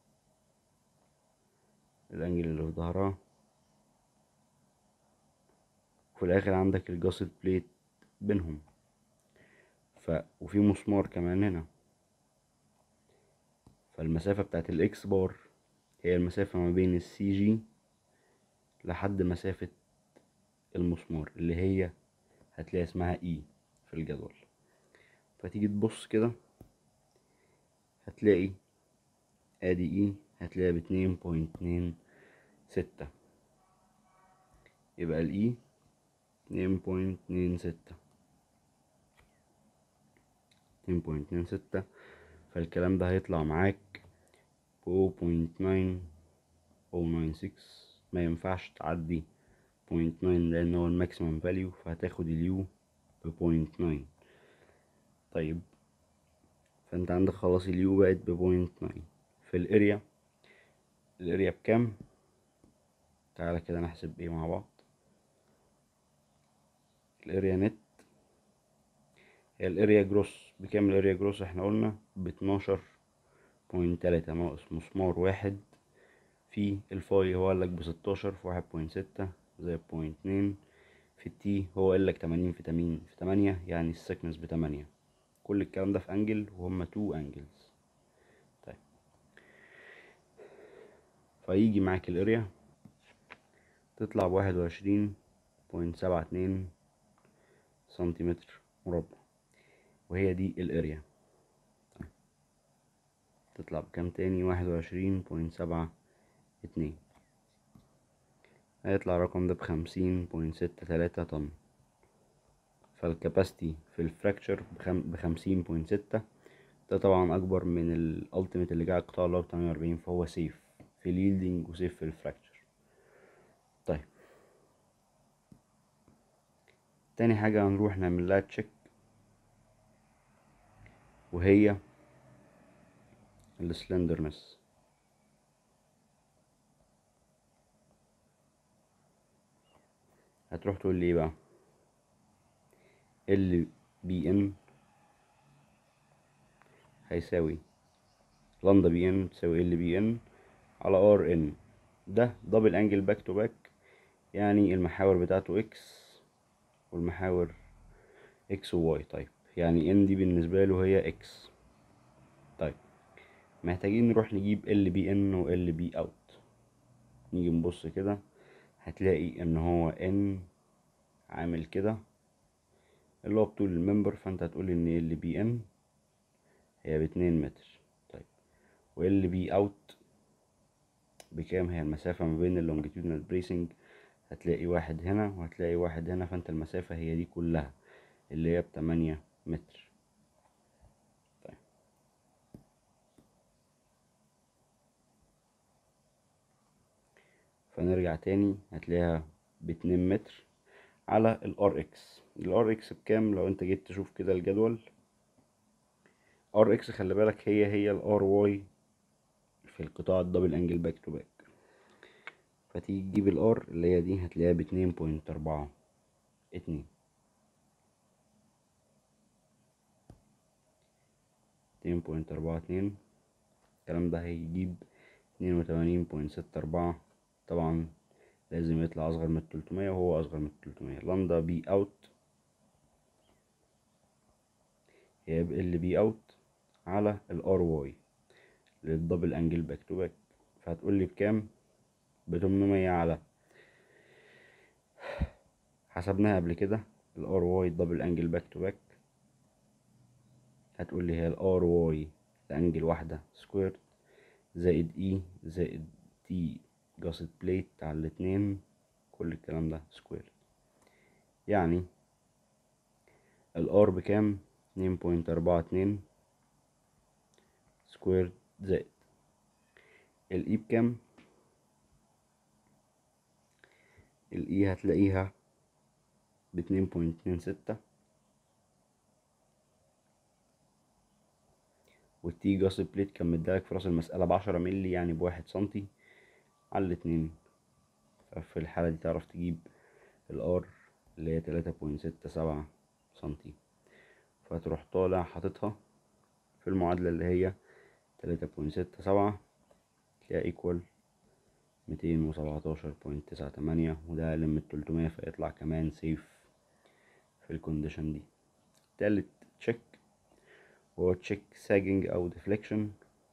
الانجل اللي في ظهرها وفي الاخر عندك الجاسد بليت بينهم ف وفي مسمار كمان هنا فالمسافة بتاعت الاكس بار هي المسافة ما بين السي جي لحد مسافة المسمار اللي هي هتلاقي اسمها اي في الجدول فتيجي تبص كده هتلاقي ادي اي هتلاقيها باتنين بوينت اتنين ستة يبقى الاي اتنين بوينت اتنين ستة اتنين بوينت اتنين ستة فالكلام ده هيطلع معاك بو بوينت ناين او ناين سكس ما ينفعش تعدي بوينت ناين لان هو الماكسيمم فاليو فهتاخد اليو ببوينت ناين طيب فانت عندك خلاص اليو بقت ببوينت ناين في الاريا الاريا بكام تعالى كده نحسب ايه مع بعض الاريا نت هي الاريا جروس بكام الاريا جروس احنا قلنا باتناشر بوينت تلاتة ناقص مسمار واحد في الفاي هو قالك بستاشر في واحد بوينت ستة زائد بوينت اتنين في التي هو قالك تمانين في تمانين في تمانية يعني السكنس بتمانية كل الكلام ده في انجل وهما تو انجلز طيب فيجي معاك الاريا تطلع بواحد وعشرين بوينت سبعة اتنين سنتيمتر مربع وهي دي الاريا طيب. تطلع بكام تاني واحد وعشرين بوينت سبعة اتنين هيطلع الرقم ده بخمسين بوينت ستة تلاتة طن فالكاباسيتي في الفراكتشر بخمسين بوينت ستة ده طبعا اكبر من الالتيميت اللي جاي على القطاع اللي هو بتمانية واربعين فهو سيف في اليلدنج وسيف في الفراكتشر طيب تاني حاجة هنروح نعمل لها تشيك وهي السلندرنس هتروح تقول لي ايه بقى ال بي ان هيساوي لندا بي ان تساوي ال بي ان على ار ان ده دبل انجل باك تو باك يعني المحاور بتاعته اكس والمحاور اكس وواي طيب يعني ان دي بالنسبة له هي اكس طيب محتاجين نروح نجيب ال بي ان و ال بي اوت نيجي نبص كده هتلاقي ان هو ان عامل كده اللي هو بطول الممبر فانت هتقول ان ال بي ان هي باتنين متر طيب و ال بي اوت بكام هي المسافة ما بين اللونجيتودينال بريسنج هتلاقي واحد هنا وهتلاقي واحد هنا فانت المسافة هي دي كلها اللي هي بتمانية متر طيب فنرجع تاني هتلاقيها باتنين متر على الار اكس الار اكس بكام لو انت جيت تشوف كده الجدول ار اكس خلي بالك هي هي الار واي في القطاع الدبل انجل باك تو باك فتيجي تجيب الار اللي هي دي هتلاقيها باتنين بوينت اربعة اتنين اتنين بوينت اربعة اتنين الكلام ده هيجيب اتنين وتمانين بوينت ستة اربعة طبعا لازم يطلع اصغر من التلتمية وهو اصغر من التلتمية لندا بي اوت هي ال بي اوت على الار واي للدبل انجل باك تو باك فهتقول لي بكام بتمنمية على حسبناها قبل كده الار واي دبل انجل باك تو باك هتقول لي هي الار واي لانجل واحدة سكوير زائد اي زائد تي جاست بليت على الاتنين كل الكلام ده سكوير يعني الار بكام اتنين بوينت اربعة اتنين سكوير زائد الاي بكام الاي هتلاقيها باتنين بوينت اتنين ستة والتي جاس بليت كان مدالك في راس المسألة بعشرة ملي يعني بواحد سنتي على الاتنين ففي الحالة دي تعرف تجيب الار اللي هي تلاتة بوينت ستة سبعة سنتي فتروح طالع حاططها في المعادلة اللي هي تلاتة بوينت ستة سبعة تلاقيها ايكوال ميتين وسبعتاشر بوينت تسعة تمانية وده أقل من التلتمية فيطلع كمان سيف في الكونديشن دي تالت تشيك وهو تشيك ساجنج أو ديفليكشن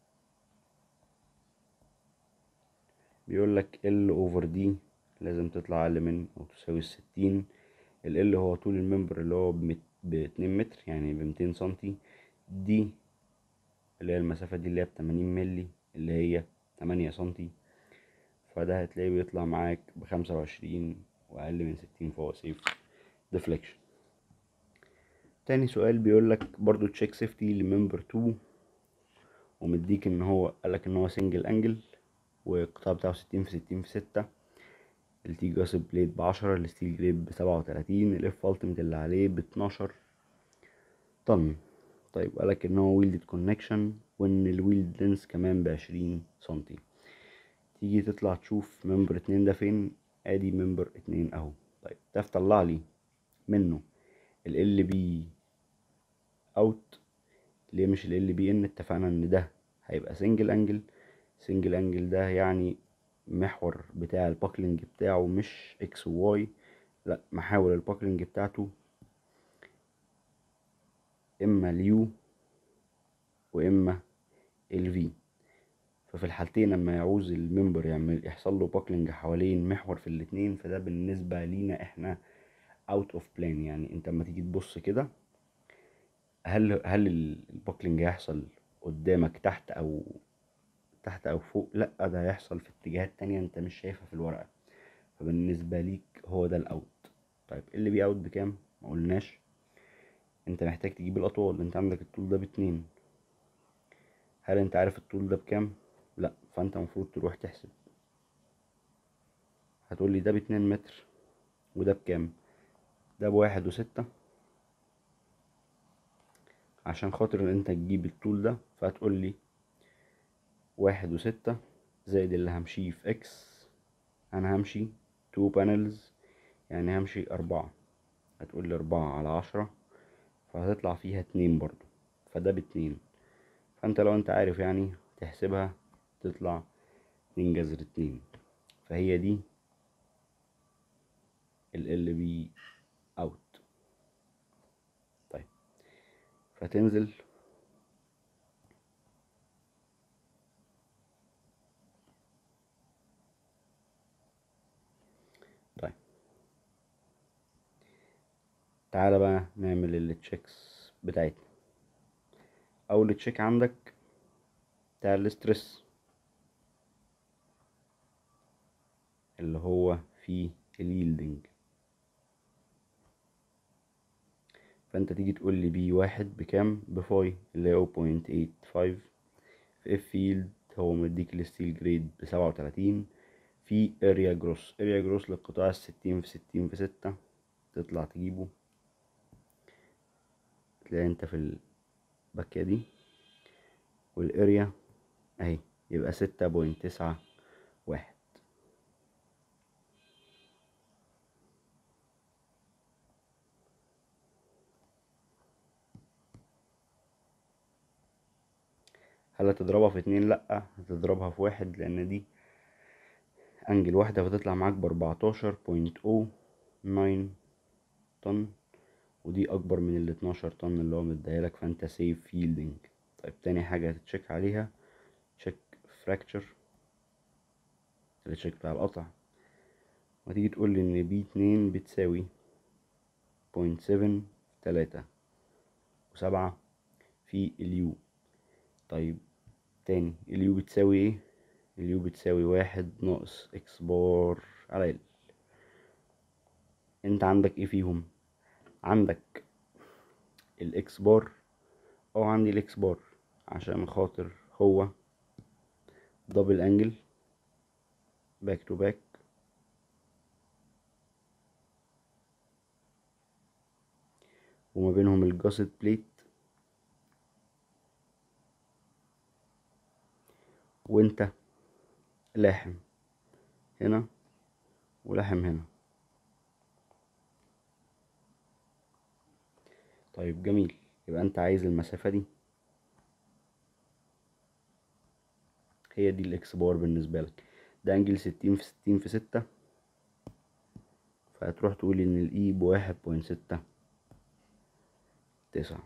بيقول لك ال اوفر دي لازم تطلع اقل من او تساوي الستين ال ال هو طول الممبر اللي هو باتنين متر يعني بمتين سنتي دي اللي هي المسافة دي اللي هي بتمانين ملي اللي هي تمانية سنتي فده هتلاقيه بيطلع معاك بخمسة وعشرين وأقل من ستين فهو سيف ديفليكشن تاني سؤال بيقولك برضو تشيك سيفتي لممبر تو ومديك ان هو قالك ان هو سنجل انجل والقطاع بتاعه ستين في ستين في ستة التي جاسب بليد بعشرة الستيل جريد بسبعة وتلاتين الاف التيميت اللي عليه باتناشر طن طيب قالك ان هو ويلدد كونكشن وان الويلد لينس كمان بعشرين سنتي تيجي تطلع تشوف ممبر اتنين ده فين ادي ممبر اتنين اهو طيب ده طلع لي منه ال ال بي اوت ليه مش ال ال بي ان اتفقنا ان ده هيبقى سنجل انجل سنجل انجل ده يعني محور بتاع الباكلينج بتاعه مش اكس وواي لا محاور الباكلينج بتاعته اما اليو واما الفي ففي الحالتين لما يعوز الممبر يعمل يحصل له باكلينج حوالين محور في الاتنين فده بالنسبة لينا احنا اوت اوف بلان يعني انت لما تيجي تبص كده هل هل الباكلينج هيحصل قدامك تحت او تحت او فوق لا ده هيحصل في اتجاهات تانية انت مش شايفها في الورقة فبالنسبة ليك هو ده الاوت طيب اللي بي اوت بكام ما قلناش انت محتاج تجيب الاطوال انت عندك الطول ده باتنين هل انت عارف الطول ده بكام لا فانت المفروض تروح تحسب هتقولي ده باتنين متر وده بكام ده بواحد وستة عشان خاطر ان انت تجيب الطول ده فهتقولي واحد وستة زائد اللي همشيه في اكس انا همشي تو بانلز يعني همشي اربعة هتقولي اربعة على عشرة فهتطلع فيها اتنين برضو فده باتنين فانت لو انت عارف يعني تحسبها تطلع اتنين جذر اتنين فهي دي ال ال بي اوت طيب فتنزل طيب تعالى بقى نعمل التشيكس بتاعتنا اول تشيك عندك بتاع الاسترس اللي هو في اليلدنج فانت تيجي تقول لي بي واحد بكام بفاي اللي هو 0.85 في اف فيلد هو مديك الستيل جريد بسبعة وتلاتين في اريا جروس اريا جروس للقطاع الستين في ستين في ستة تطلع تجيبه تلاقي انت في الباكية دي والاريا اهي يبقى ستة بوينت تسعة واحد هل هتضربها في اتنين لأ هتضربها في واحد لأن دي أنجل واحدة فتطلع معاك بأربعتاشر بوينت أو ناين طن ودي أكبر من الاتناشر طن اللي هو مديهالك فأنت سيف فيلدنج طيب تاني حاجة هتتشيك عليها تشيك فراكتشر التشيك بتاع القطع وتيجي تقول لي إن بي اتنين بتساوي بوينت سفن تلاتة وسبعة في اليو طيب تاني اليو بتساوي ايه اليو بتساوي واحد ناقص اكس بار على ال انت عندك ايه فيهم عندك الاكس بار او عندي الاكس بار عشان خاطر هو دبل انجل باك تو باك وما بينهم الجاسد بليت وانت لاحم هنا ولاحم هنا طيب جميل يبقى انت عايز المسافة دي هي دي الاكس بار بالنسبة لك ده انجل ستين في ستين في ستة فهتروح تقول ان الاي بواحد بوينت ستة تسعة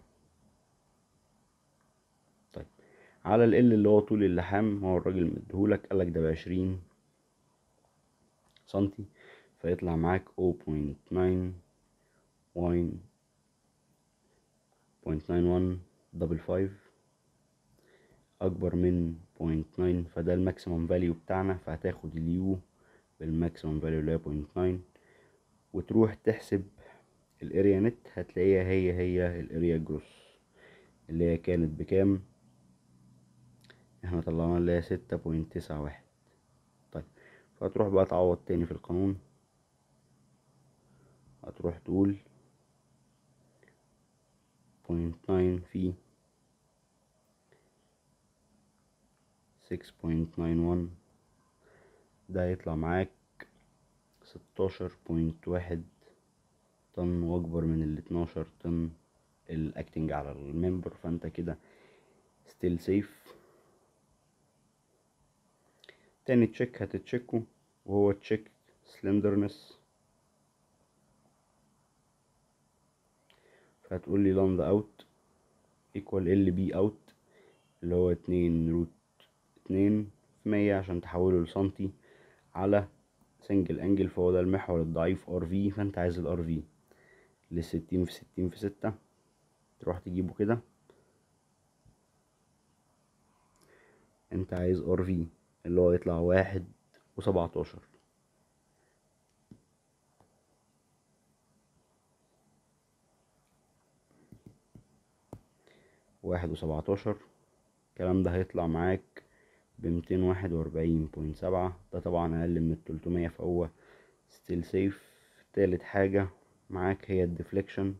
طيب على ال اللي هو طول اللحام هو الراجل مديهولك قالك ده بعشرين سنتي فيطلع معاك 0.9 دبل فايف اكبر من 0.9 فده الماكسيمم فاليو بتاعنا فهتاخد اليو بالماكسيمم فاليو اللي هي 0.9 وتروح تحسب الاريا نت هتلاقيها هي هي الاريا جروس اللي هي كانت بكام احنا طلعنا اللي هي ستة بوينت تسعة واحد طيب فهتروح بقى تعوض تاني في القانون هتروح تقول بوينت ناين في سكس بوينت ناين ون ده هيطلع معاك ستاشر بوينت واحد طن واكبر من ال 12 طن الاكتنج على الممبر فانت كده ستيل سيف تاني تشيك هتتشيكه وهو تشيك سلندرنس فهتقول لي لاند اوت ايكوال ال بي اوت اللي هو اتنين روت اتنين في مية عشان تحوله لسنتي على سنجل انجل فهو ده المحور الضعيف ار في فانت عايز الار في لستين في ستين في ستة تروح تجيبه كده انت عايز ار في اللي هو يطلع واحد وسبعتاشر واحد وسبعتاشر الكلام ده هيطلع معاك بميتين واحد وأربعين بوينت سبعة ده طبعا أقل من التلتمية فهو ستيل سيف تالت حاجة معاك هي الديفليكشن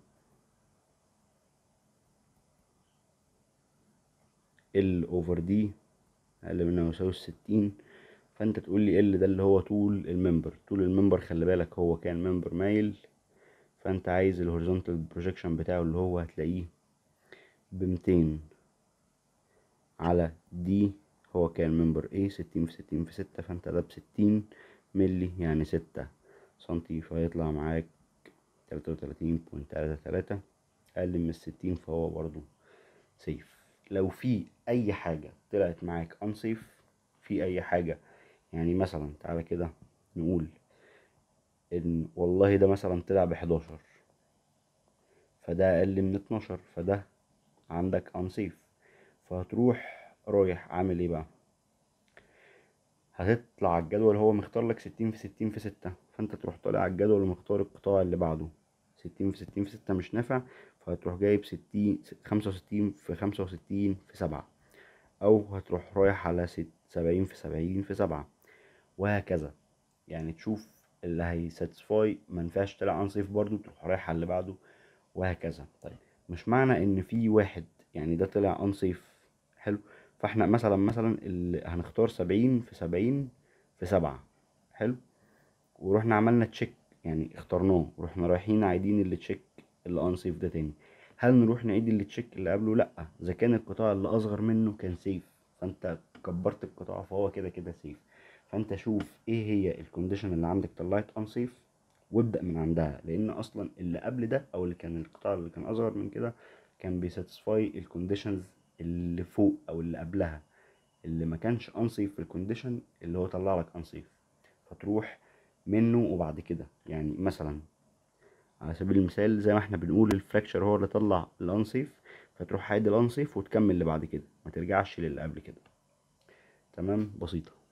ال اوفر دي اقل منها يساوي ستين فانت تقول لي ال ده اللي هو طول الممبر طول الممبر خلي بالك هو كان ممبر مايل فانت عايز الهوريزونتال بروجيكشن بتاعه اللي هو هتلاقيه بمتين على دي هو كان ممبر ايه ستين في ستين في ستة فانت ده بستين ملي يعني ستة سنتي فيطلع معاك تلاتة وتلاتين بوينت تلاتة تلاتة أقل من الستين فهو برضو سيف لو في أي حاجة طلعت معاك unsafe في أي حاجة يعني مثلا تعالى كده نقول إن والله ده مثلا طلع بحداشر فده أقل من اتناشر فده عندك unsafe فهتروح رايح عامل ايه بقى هتطلع على الجدول هو مختار لك ستين في ستين في ستة فانت تروح طالع على الجدول ومختار القطاع اللي بعده ستين في ستين في ستة مش نافع فهتروح جايب ستين خمسة وستين في خمسة وستين في سبعة أو هتروح رايح على ست سبعين في سبعين في سبعة وهكذا يعني تشوف اللي هيساتسفاي منفعش طلع انصيف برضو تروح رايح على اللي بعده وهكذا طيب مش معنى ان في واحد يعني ده طلع انصيف حلو فاحنا مثلا مثلا اللي هنختار سبعين في سبعين في سبعة حلو ورحنا عملنا تشيك يعني اخترناه ورحنا رايحين عايدين اللي تشيك اللي انسيف ده تاني هل نروح نعيد اللي تشيك اللي قبله لا اذا كان القطاع اللي اصغر منه كان سيف فانت كبرت القطاع فهو كده كده سيف فانت شوف ايه هي الكونديشن اللي عندك طلعت انسيف وابدا من عندها لان اصلا اللي قبل ده او اللي كان القطاع اللي كان اصغر من كده كان بيساتسفاي الكونديشنز اللي فوق او اللي قبلها اللي ما كانش انسيف في الكونديشن اللي هو طلع لك انسيف فتروح منه وبعد كده يعني مثلا على سبيل المثال زي ما احنا بنقول الفراكشر هو اللي طلع الانسيف فتروح عايد الانسيف وتكمل اللي بعد كده ما ترجعش للي قبل كده تمام بسيطه